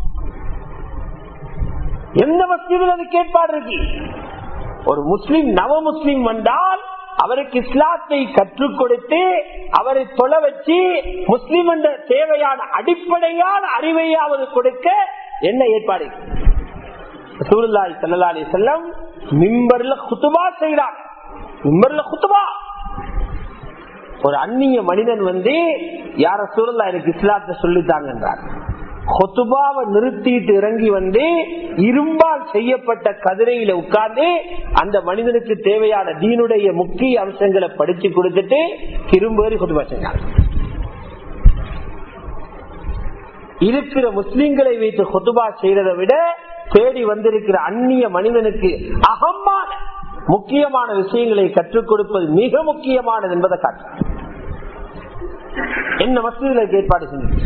எந்த மஸ்ஜிதில் அது கேட்பாடு இருக்கு ஒரு முஸ்லிம் நவ முஸ்லிம் வந்தால் அவருக்கு இஸ்லாத்தை கற்றுக் கொடுத்து அவரை தொலை வச்சு முஸ்லிம் என்ற தேவையான அடிப்படையான அறிவையாவது கொடுக்க என்ன ஏற்பாடு சூழ்நாய் செல்லலாலி செல்லம் மிம்பர்ல குத்துபா செய்யறாங்க மிம்பர்ல குத்துபா ஒரு அந்நிய மனிதன் வந்து யார சூழலா எனக்கு இஸ்லாத்தை சொல்லித்தாங்கன்றார் கொத்துபாவை நிறுத்திட்டு இறங்கி வந்து இரும்பால் செய்யப்பட்ட கதிரையில உட்கார்ந்து அந்த மனிதனுக்கு தேவையான தீனுடைய முக்கிய அம்சங்களை படிச்சு கொடுத்துட்டு திரும்ப கொத்துபா செஞ்சாங்க இருக்கிற முஸ்லிம்களை வைத்து கொத்துபா செய்யறதை விட தேடி வந்திருக்கிற அந்நிய மனிதனுக்கு அகமான முக்கியமான விஷயங்களை கற்றுக் கொடுப்பது மிக முக்கியமானது என்பதை காட்டு என்ன மசூதிகளுக்கு ஏற்பாடு செஞ்சு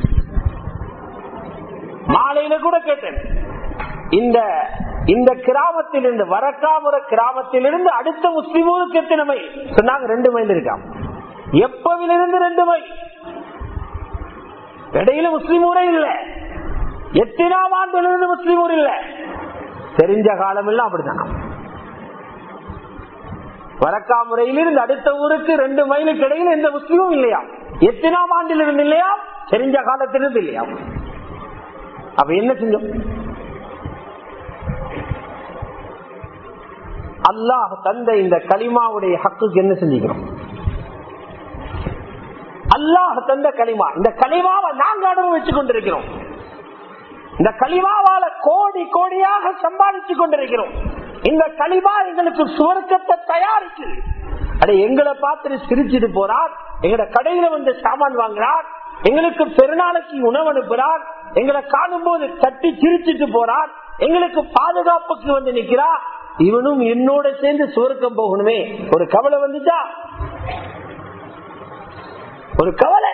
மாலையில கூட கேட்டேன் இந்த இந்த கிராமத்திலிருந்து வரக்காமுற கிராமத்திலிருந்து அடுத்த முஸ்லிம் ஊருக்கு எத்தனை மைல் சொன்னாங்க ரெண்டு மைல் இருக்காம் எப்பவிலிருந்து ரெண்டு மைல் இடையில முஸ்லிம் ஊரே இல்ல எத்தனாம் ஆண்டிலிருந்து முஸ்லிம் ஊர் இல்ல தெரிஞ்ச காலம் எல்லாம் அப்படித்தான் வரக்காமுறையிலிருந்து அடுத்த ஊருக்கு ரெண்டு மைலுக்கு இடையில எந்த முஸ்லீமும் இல்லையா எத்தனாம் ஆண்டிலிருந்து இல்லையா தெரிஞ்ச காலத்திலிருந்து இல்லையா அப்ப என்ன செஞ்சோம் அல்லாஹ் தந்த இந்த களிமாவுடைய ஹக்குக்கு என்ன செஞ்சுக்கிறோம் அல்லாஹ் தந்த களிமா இந்த களிமாவை நாங்க அனுபவிச்சு கொண்டிருக்கிறோம் இந்த களிமாவால கோடி கோடியாக சம்பாதிச்சு கொண்டிருக்கிறோம் இந்த களிமா எங்களுக்கு சுவர்க்கத்தை தயாரிக்குது அட எங்களை பார்த்துட்டு சிரிச்சிட்டு போறார் எங்கட கடையில வந்து சாமான் வாங்குறார் எங்களுக்கு பெருநாளைக்கு உணவு அனுப்புறார் எங்களை காணும் போது தட்டி சிரிச்சிட்டு போறார் எங்களுக்கு பாதுகாப்புக்கு வந்து நிக்கிறா இவனும் என்னோட சேர்ந்து சுவர்க்கம் போகணுமே ஒரு கவலை வந்துச்சா ஒரு கவலை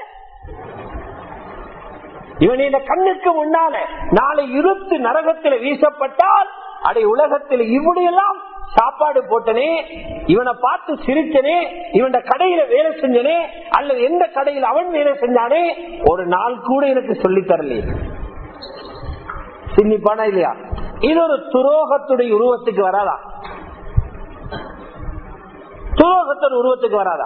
இவன் இந்த கண்ணுக்கு முன்னால நாளை இருத்து நரகத்தில் வீசப்பட்டால் அடை உலகத்தில் இப்படியெல்லாம் சாப்பாடு போட்டனே இவனை பார்த்து சிரிச்சனே இவன் கடையில வேலை செஞ்சனே அல்லது எந்த கடையில் அவன் வேலை செஞ்சானே ஒரு நாள் கூட எனக்கு சொல்லி தரலையே சின்னிப்பானா இல்லையா இது ஒரு துரோகத்துடைய உருவத்துக்கு வராதா துரோகத்தின் உருவத்துக்கு வராதா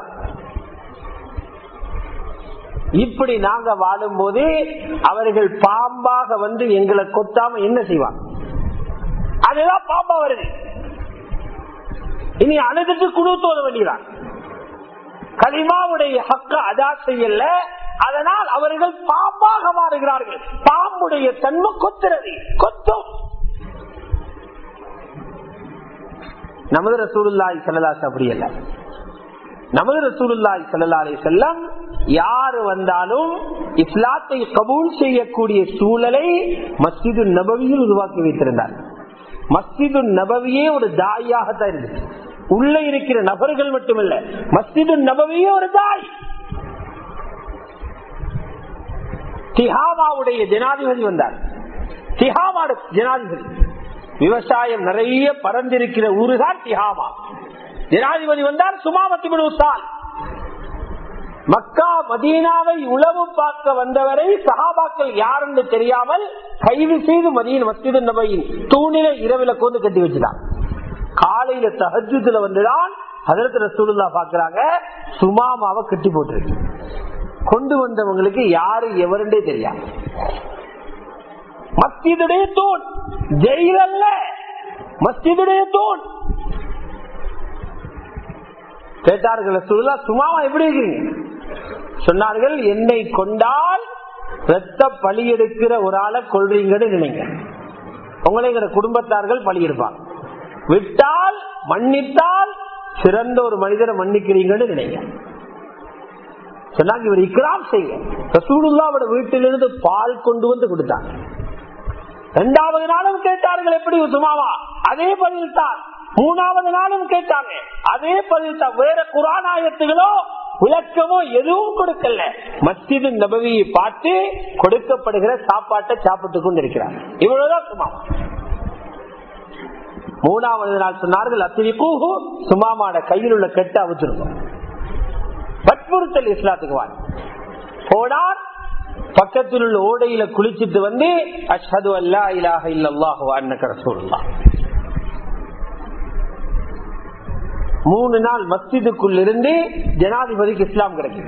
இப்படி நாங்க வாழும் போது அவர்கள் பாம்பாக வந்து எங்களை கொத்தாம என்ன செய்வாங்க அதுதான் பாம்பா வருது இனி அழுதுட்டு குழு தோத வேண்டியதான் களிமாவுடைய ஹக்க அதா செய்யல அதனால் அவர்கள் பாம்பாக மாறுகிறார்கள் பாம்புடைய தன்மை கொத்துறது கொத்தும் நமது ரசூலுல்லாய் செல்லலாஸ் அப்படி அல்ல நமது ரசூலுல்லாய் செல்லலாலே செல்லம் யாரு வந்தாலும் இஸ்லாத்தை கபூல் செய்யக்கூடிய சூழலை மஸ்ஜிது நபவியில் உருவாக்கி வைத்திருந்தார் மஸ்ஜிது நபவியே ஒரு தாயாகத்தான் இருந்துச்சு உள்ள இருக்கிற நபர்கள் மட்டுமல்ல மஸ்ஜிது நபவியே ஒரு தாய் திஹாமாவுடைய ஜனாதிபதி வந்தார் திஹாமாட ஜனாதிபதி விவசாயம் நிறைய பறந்திருக்கிற ஊருதான் திஹாமா ஜனாதிபதி வந்தார் சுமாமத்தி சால் மக்கா மதீனாவை உளவு பார்க்க வந்தவரை சகாபாக்கள் யார் என்று தெரியாமல் கைது செய்து மதியின் மஸ்ஜிது நபையின் தூணில இரவில கோந்து கட்டி வச்சுட்டான் காலையில தஹஜுல வந்துதான் அதற்கு ரசூலுல்லா பாக்குறாங்க சுமாமாவை கட்டி போட்டிருக்கு கொண்டு வந்தவங்களுக்கு யாரு எவருண்டே தெரியாது மஸ்ஜிதுடைய தூண் ஜெயில் அல்ல மஸ்ஜிதுடைய தூண் கேட்டார்கள் ரசூலுல்லா சுமாமா எப்படி இருக்கிறீங்க சொன்னார்கள் என்னை கொண்டால் ரத்த பழி எடுக்கிற ஒரு ஆளை கொள்றீங்கன்னு நினைங்க உங்களை எங்க குடும்பத்தார்கள் பழி எடுப்பாங்க விட்டால் மன்னித்தால் சிறந்த ஒரு மனிதரை மன்னிக்கிறீங்கன்னு நினைங்க சொன்னாங்க இவர் இக்ராம் செய்ய ரசூலுல்லாவோட வீட்டிலிருந்து பால் கொண்டு வந்து கொடுத்தாங்க இரண்டாவது நாளும் கேட்டார்கள் எப்படி சுமாவா அதே பதில் தான் மூணாவது நாளும் கேட்டாங்க அதே பதில் தான் வேற குரானாயத்துகளோ விளக்கமோ எதுவும் கொடுக்கல மஸ்ஜிது நபவியை பார்த்து கொடுக்கப்படுகிற சாப்பாட்டை சாப்பிட்டு கொண்டிருக்கிறார் இவ்வளவுதான் சுமாமா மூணாவது நாள் சொன்னார்கள் அத்திரிக்கூஹு சுமாமாட கையில் உள்ள கெட்ட அவிச்சிருக்கும் வற்புறுத்தல் இஸ்லாத்துக்கு வாங்க போனார் பக்கத்தில் உள்ள ஓடையில குளிச்சிட்டு வந்து அஷ்ஹது அல்லா இலாஹ இல்லல்லாஹு அன்னக ரசூலுல்லாஹ் மூணு நாள் மஸ்ஜிதுக்குள் இருந்து ஜனாதிபதிக்கு இஸ்லாம் கிடைக்குது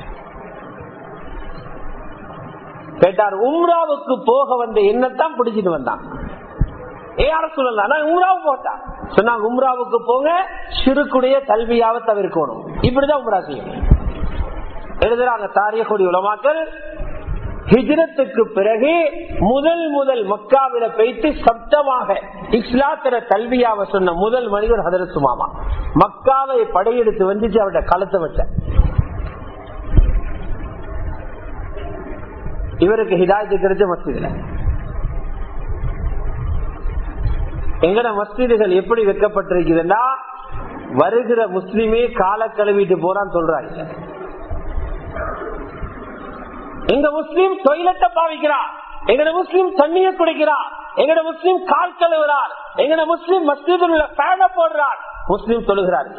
கேட்டார் உம்ராவுக்கு போக வந்த என்னத்தான் பிடிச்சிட்டு வந்தான் ஏற சொல்லலாம் உம்ராவு போட்டான் சொன்னாங்க உம்ராவுக்கு போங்க சிறுக்குடைய கல்வியாவை தவிர்க்கணும் இப்படிதான் உம்ரா செய்யணும் எழுதுறாங்க தாரியக்கூடிய உலமாக்கள் ஹிஜரத்துக்கு பிறகு முதல் முதல் மக்காவில போயிட்டு சப்தமாக இஸ்லாத்திர கல்வியாவ சொன்ன முதல் மனிதர் ஹதரத் சுமாமா மக்காவை படையெடுத்து வந்துச்சு அவருடைய களத்தை வச்ச இவருக்கு ஹிதாயத்து கிடைச்ச மஸ்ஜிதுல எங்கட மஸ்ஜிதுகள் எப்படி வைக்கப்பட்டிருக்குதுன்னா வருகிற முஸ்லிமே கால கழுவிட்டு போறான்னு சொல்றாங்க எங்க முஸ்லீம் டொய்லெட்டை பாவிக்கிறார் எங்கட முஸ்லீம் தண்ணிய குடிக்கிறார் எங்கட முஸ்லீம் கால் கழுவுறார் எங்கட முஸ்லீம் மஸ்ஜிதில் உள்ள பேன போடுறார் முஸ்லீம் தொழுகிறார்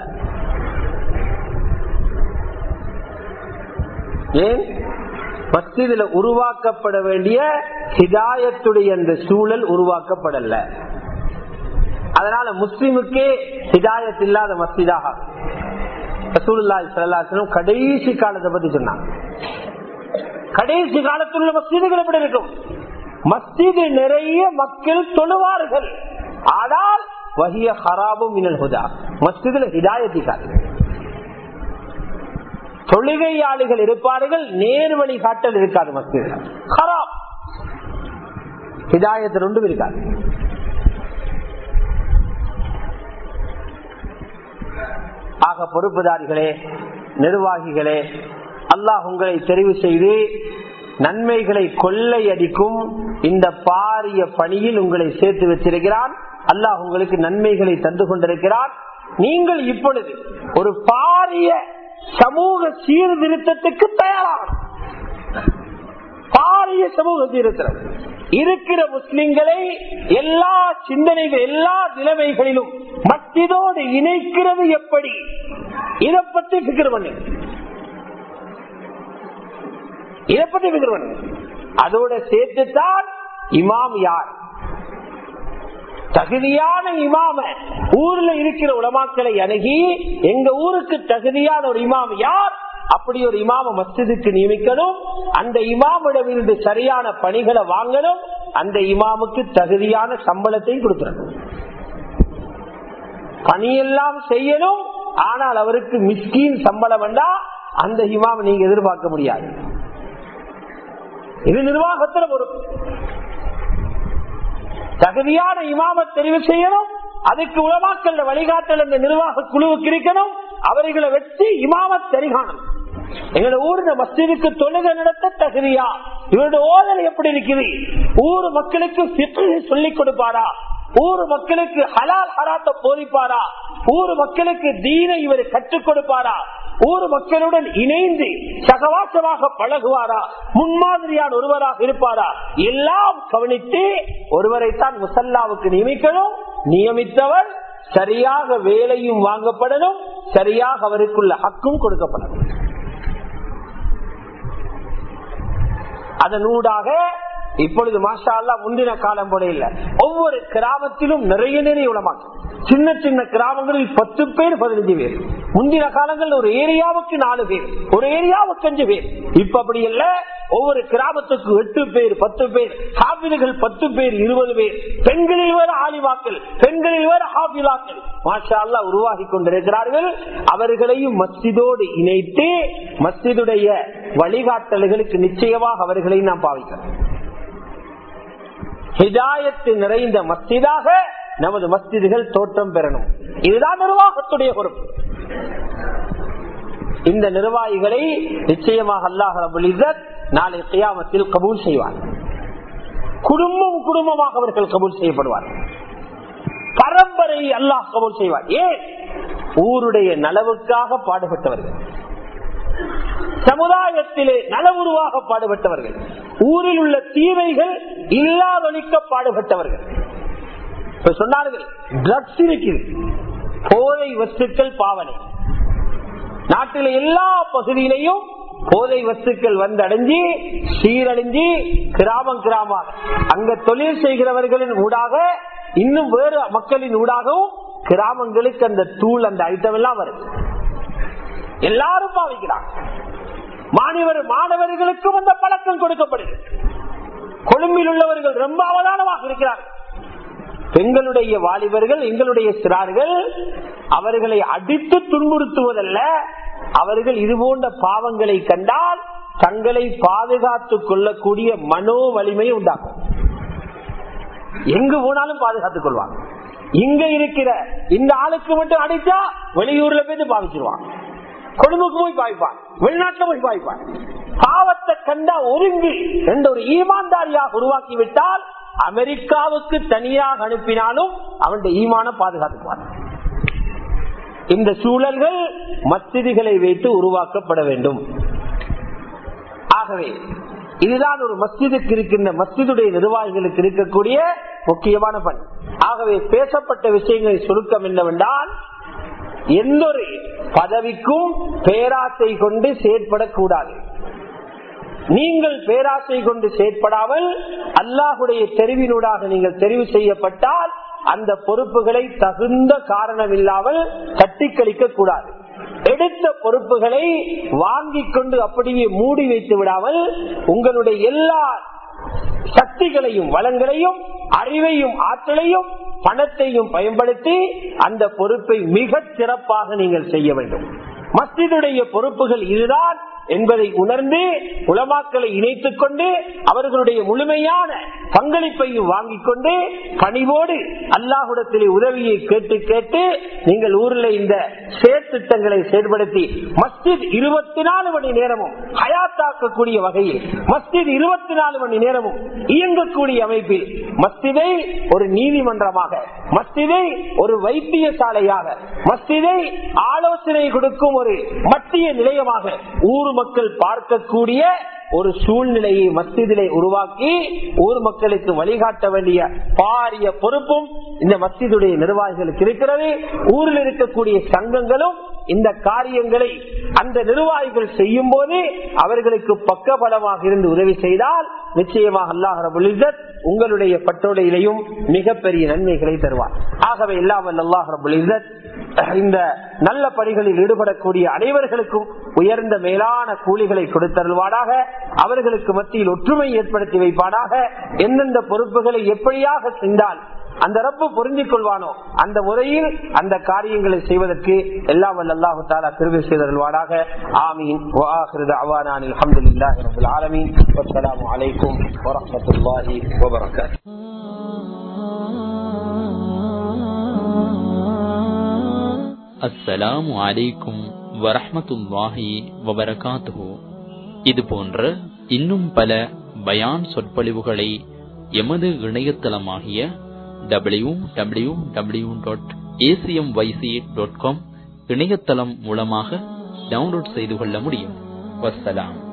ஏன் மஸ்ஜிதில் உருவாக்கப்பட வேண்டிய ஹிதாயத்துடைய அந்த சூழல் உருவாக்கப்படல அதனால முஸ்லிமுக்கே ஹிதாயத் இல்லாத மஸ்ஜிதாக ரசூலுல்லாஹி ஸல்லல்லாஹு அலைஹி வஸல்லம் கடைசி காலத்தை பத்தி சொன்னாங்க கடைசி காலத்தில் உள்ள மஸ்ஜிதுகள் எப்படி இருக்கும் மஸ்ஜிது நிறைய மக்கள் தொழுவார்கள் ஆனால் வகிய ஹராபும் மினல் ஹுதா மஸ்ஜிதுல ஹிதாயத்திக்காது தொழுகையாளிகள் இருப்பார்கள் நேர் வழி காட்டல் இருக்காது மஸ்ஜிதுல ஹராப் ஹிதாயத்தில் ஒன்றும் இருக்காது ஆக பொறுப்புதாரிகளே நிர்வாகிகளே அல்லாஹ் உங்களை தெரிவு செய்து நன்மைகளை கொள்ளையடிக்கும் இந்த பாரிய பணியில் உங்களை சேர்த்து வச்சிருக்கிறான் அல்லாஹ் உங்களுக்கு நன்மைகளை தந்து கொண்டிருக்கிறான் நீங்கள் இப்பொழுது ஒரு பாரிய சமூக சீர்திருத்தத்துக்கு தயாராகும் பாரிய சமூக சீர்திருத்தம் இருக்கிற முஸ்லிம்களை எல்லா சிந்தனைகள் எல்லா நிலைமைகளிலும் மத்திதோடு இணைக்கிறது எப்படி இதை பத்தி பிக்கர் பண்ணு இதை பத்தி பிக்கர் பண்ணு அதோட சேர்த்துத்தான் இமாம் யார் தகுதியான இமாம ஊர்ல இருக்கிற உலமாக்களை அணுகி எங்க ஊருக்கு தகுதியான ஒரு இமாம் யார் அப்படி ஒரு இமாம மஸ்ஜிதுக்கு நியமிக்கணும் அந்த இமாமிடம் இருந்து சரியான பணிகளை வாங்கணும் அந்த இமாமுக்கு தகுதியான சம்பளத்தையும் கொடுக்கணும் பணியெல்லாம் செய்யணும் ஆனால் அவருக்கு மிஸ்கீன் சம்பளம் வேண்டா அந்த இமாம் நீங்க எதிர்பார்க்க முடியாது இது நிர்வாகத்துல பொறுப்பு தகுதியான இமாம தெரிவு செய்யணும் அதுக்கு உலமாக்கல் வழிகாட்டல் அந்த நிர்வாக குழுவுக்கு இருக்கணும் அவர்களை வச்சு இமாம தெரிகாணும் எங்களோட ஊர்ல மஸ்ஜிதுக்கு தொழுகை நடத்த தகுதியா இவருடைய ஓதல் எப்படி இருக்குது ஊர் மக்களுக்கு சொல்லிக் கொடுப்பாரா ஊர் மக்களுக்கு ஹலால் ஹராத்த போதிப்பாரா ஊர் மக்களுக்கு தீனை இவர் கற்றுக் கொடுப்பாரா ஊர் மக்களுடன் இணைந்து சகவாசமாக பழகுவாரா முன்மாதிரியான ஒருவராக இருப்பாரா எல்லாம் கவனித்து ஒருவரைத்தான் முசல்லாவுக்கு நியமிக்கணும் நியமித்தவர் சரியாக வேலையும் வாங்கப்படணும் சரியாக அவருக்குள்ள ஹக்கும் கொடுக்கப்படணும் அதனூடாக இப்பொழுது மாஷா அல்லா முந்தின காலம் போல இல்ல ஒவ்வொரு கிராமத்திலும் நிறைய நிறைய உலமாக்கள் சின்ன சின்ன கிராமங்களில் பத்து பேர் பதினஞ்சு பேர் முந்தின காலங்களில் ஒரு ஏரியாவுக்கு நாலு பேர் ஒரு ஏரியாவுக்கு அஞ்சு பேர் இப்ப அப்படி இல்ல ஒவ்வொரு கிராமத்துக்கு எட்டு பேர் பத்து பேர் ஹாபிதுகள் பத்து பேர் இருபது பேர் பெண்களில் வேற ஆலிவாக்கள் பெண்களில் வேற ஹாபிலாக்கள் மாஷா அல்லா உருவாகி கொண்டிருக்கிறார்கள் அவர்களையும் மஸ்ஜிதோடு இணைத்து மஸ்ஜிதுடைய வழிகாட்டல்களுக்கு நிச்சயமாக அவர்களை நாம் பாவிக்கிறோம் ஹிதாயத்து நிறைந்த மஸ்ஜிதாக நமது மஸ்ஜிதுகள் தோற்றம் பெறணும் இதுதான் நிர்வாகத்துடைய பொறுப்பு இந்த நிர்வாகிகளை நிச்சயமாக அல்லாஹ் ரபுல் இசத் நாளை கியாமத்தில் கபூல் செய்வார் குடும்பம் குடும்பமாக அவர்கள் கபூல் செய்யப்படுவார் பரம்பரை அல்லாஹ் கபூல் செய்வார் ஏன் ஊருடைய நலவுக்காக பாடுபட்டவர்கள் சமுதாயத்திலே நலவுருவாக பாடுபட்டவர்கள் ஊரில் உள்ள தீமைகள் இல்லாதொழிக்க பாடுபட்டவர்கள் இப்ப சொன்னார்கள் ட்ரக்ஸ் இருக்குது போதை வஸ்துக்கள் பாவனை நாட்டில் எல்லா பகுதியிலையும் போதை வஸ்துக்கள் வந்து அடைஞ்சு சீரழிஞ்சு கிராமம் கிராமம் அங்க தொழில் செய்கிறவர்களின் ஊடாக இன்னும் வேறு மக்களின் ஊடாகவும் கிராமங்களுக்கு அந்த தூள் அந்த ஐட்டம் எல்லாம் வருது எல்லாரும் பாவிக்கிறாங்க மாணவர் மாணவர்களுக்கும் அந்த பழக்கம் கொடுக்கப்படுது கொழும்பில் உள்ளவர்கள் ரொம்ப அவதானமாக இருக்கிறார்கள் பெண்களுடைய வாலிபர்கள் எங்களுடைய சிறார்கள் அவர்களை அடித்து துன்புறுத்துவதல்ல அவர்கள் இது போன்ற பாவங்களை கண்டால் தங்களை பாதுகாத்துக் கொள்ளக்கூடிய மனோ வலிமையை உண்டாக்கும் எங்கு போனாலும் பாதுகாத்துக் கொள்வாங்க இங்க இருக்கிற இந்த ஆளுக்கு மட்டும் அடிச்சா வெளியூர்ல போய் பாவிச்சிருவான் கொழும்புக்கு போய் பாய்ப்பான் வெளிநாட்டுல போய் பாய்ப்பான் பாவத்தை கண்டா ஒருங்கி என்ற ஒரு ஈமான்தாரியாக உருவாக்கி விட்டால் அமெரிக்காவுக்கு தனியாக அனுப்பினாலும் அவனுடைய ஈமான பாதுகாத்துப்பார் இந்த சூழல்கள் மஸ்திதிகளை வைத்து உருவாக்கப்பட வேண்டும் ஆகவே இதுதான் ஒரு மஸ்ஜிதுக்கு இருக்கின்ற மஸ்ஜிதுடைய நிர்வாகிகளுக்கு இருக்கக்கூடிய முக்கியமான பணி ஆகவே பேசப்பட்ட விஷயங்களை சுருக்கம் என்னவென்றால் எந்த ஒரு பதவிக்கும் பேராசை கொண்டு செயற்படக்கூடாது நீங்கள் பேராசை கொண்டு செயற்படாமல் அல்லாஹுடைய தெரிவினூடாக நீங்கள் தெரிவு செய்யப்பட்டால் அந்த பொறுப்புகளை தகுந்த காரணம் இல்லாமல் தட்டி கழிக்க கூடாது எடுத்த பொறுப்புகளை வாங்கிக் கொண்டு அப்படியே மூடி வைத்து விடாமல் உங்களுடைய எல்லா சக்திகளையும் வளங்களையும் அறிவையும் ஆற்றலையும் பணத்தையும் பயன்படுத்தி அந்த பொறுப்பை மிக சிறப்பாக நீங்கள் செய்ய வேண்டும் மஸ்ஜிதுடைய பொறுப்புகள் இதுதான் என்பதை உணர்ந்து உலமாக்களை இணைத்துக் கொண்டு அவர்களுடைய முழுமையான பங்களிப்பையும் வாங்கிக் கொண்டு பணிவோடு அல்லாஹுடத்திலே உதவியை கேட்டு கேட்டு நீங்கள் ஊரில் இந்த செயற்திட்டங்களை செயல்படுத்தி மஸ்ஜித் இருபத்தி நாலு மணி நேரமும் ஹயாத்தாக்கக்கூடிய வகையில் மஸ்ஜித் இருபத்தி நாலு மணி நேரமும் இயங்கக்கூடிய அமைப்பில் மஸ்ஜிதை ஒரு நீதிமன்றமாக மஸ்ஜிதை ஒரு வைத்தியசாலையாக மஸ்ஜிதை ஆலோசனை கொடுக்கும் ஒரு மத்திய நிலையமாக ஊர் மக்கள் பார்க்கக்கூடிய ஒரு சூழ்நிலையை மஸ்ஜிதிலே உருவாக்கி ஊர் மக்களுக்கு வழிகாட்ட வேண்டிய பாரிய பொறுப்பும் இந்த மஸ்ஜிதுடைய நிர்வாகிகளுக்கு இருக்கிறது ஊரில் இருக்கக்கூடிய சங்கங்களும் இந்த காரியங்களை அந்த நிர்வாகிகள் செய்யும் போது அவர்களுக்கு பக்கபலமாக இருந்து உதவி செய்தால் நிச்சயமாக அல்லாஹ் ரபுல் இஸ்ஸத் உங்களுடைய பட்டோடையிலையும் மிகப்பெரிய நன்மைகளை தருவார் ஆகவே இல்லாமல் அல்லாஹ் ரபுல் இஸ்ஸத் இந்த நல்ல பணிகளில் ஈடுபடக்கூடிய அனைவர்களுக்கும் உயர்ந்த மேலான கூலிகளை கொடுத்தருள்வாடாக அவர்களுக்கு மத்தியில் ஒற்றுமை ஏற்படுத்தி வைப்பாடாக எந்தெந்த பொறுப்புகளை எப்படியாக செய்தால் அந்த ரப்பு பொருந்திக் கொள்வானோ அந்த முறையில் அந்த காரியங்களை செய்வதற்கு எல்லாம் வல்ல அல்லாஹு தாலா திருவி செய்தருள்வாடாக ஆமீன் அவானான் அலமதுல்லாஹி ரபுல் ஆலமீன் வஸ்ஸலாமு அலைக்கும் வரஹ்மத்துல்லாஹி வபரகாத்துஹு அஸ்ஸலாமு அலைக்கும் வரஹ்மத்துல்லாஹி வபரகாத்துஹு இது போன்ற இன்னும் பல பயான் சொற்பொழிவுகளை எமது இணையதளமாகிய W W W dot ACM YC dot com இணையதளம் மூலமாக டவுன்லோட் செய்து கொள்ள முடியும் வசலாம்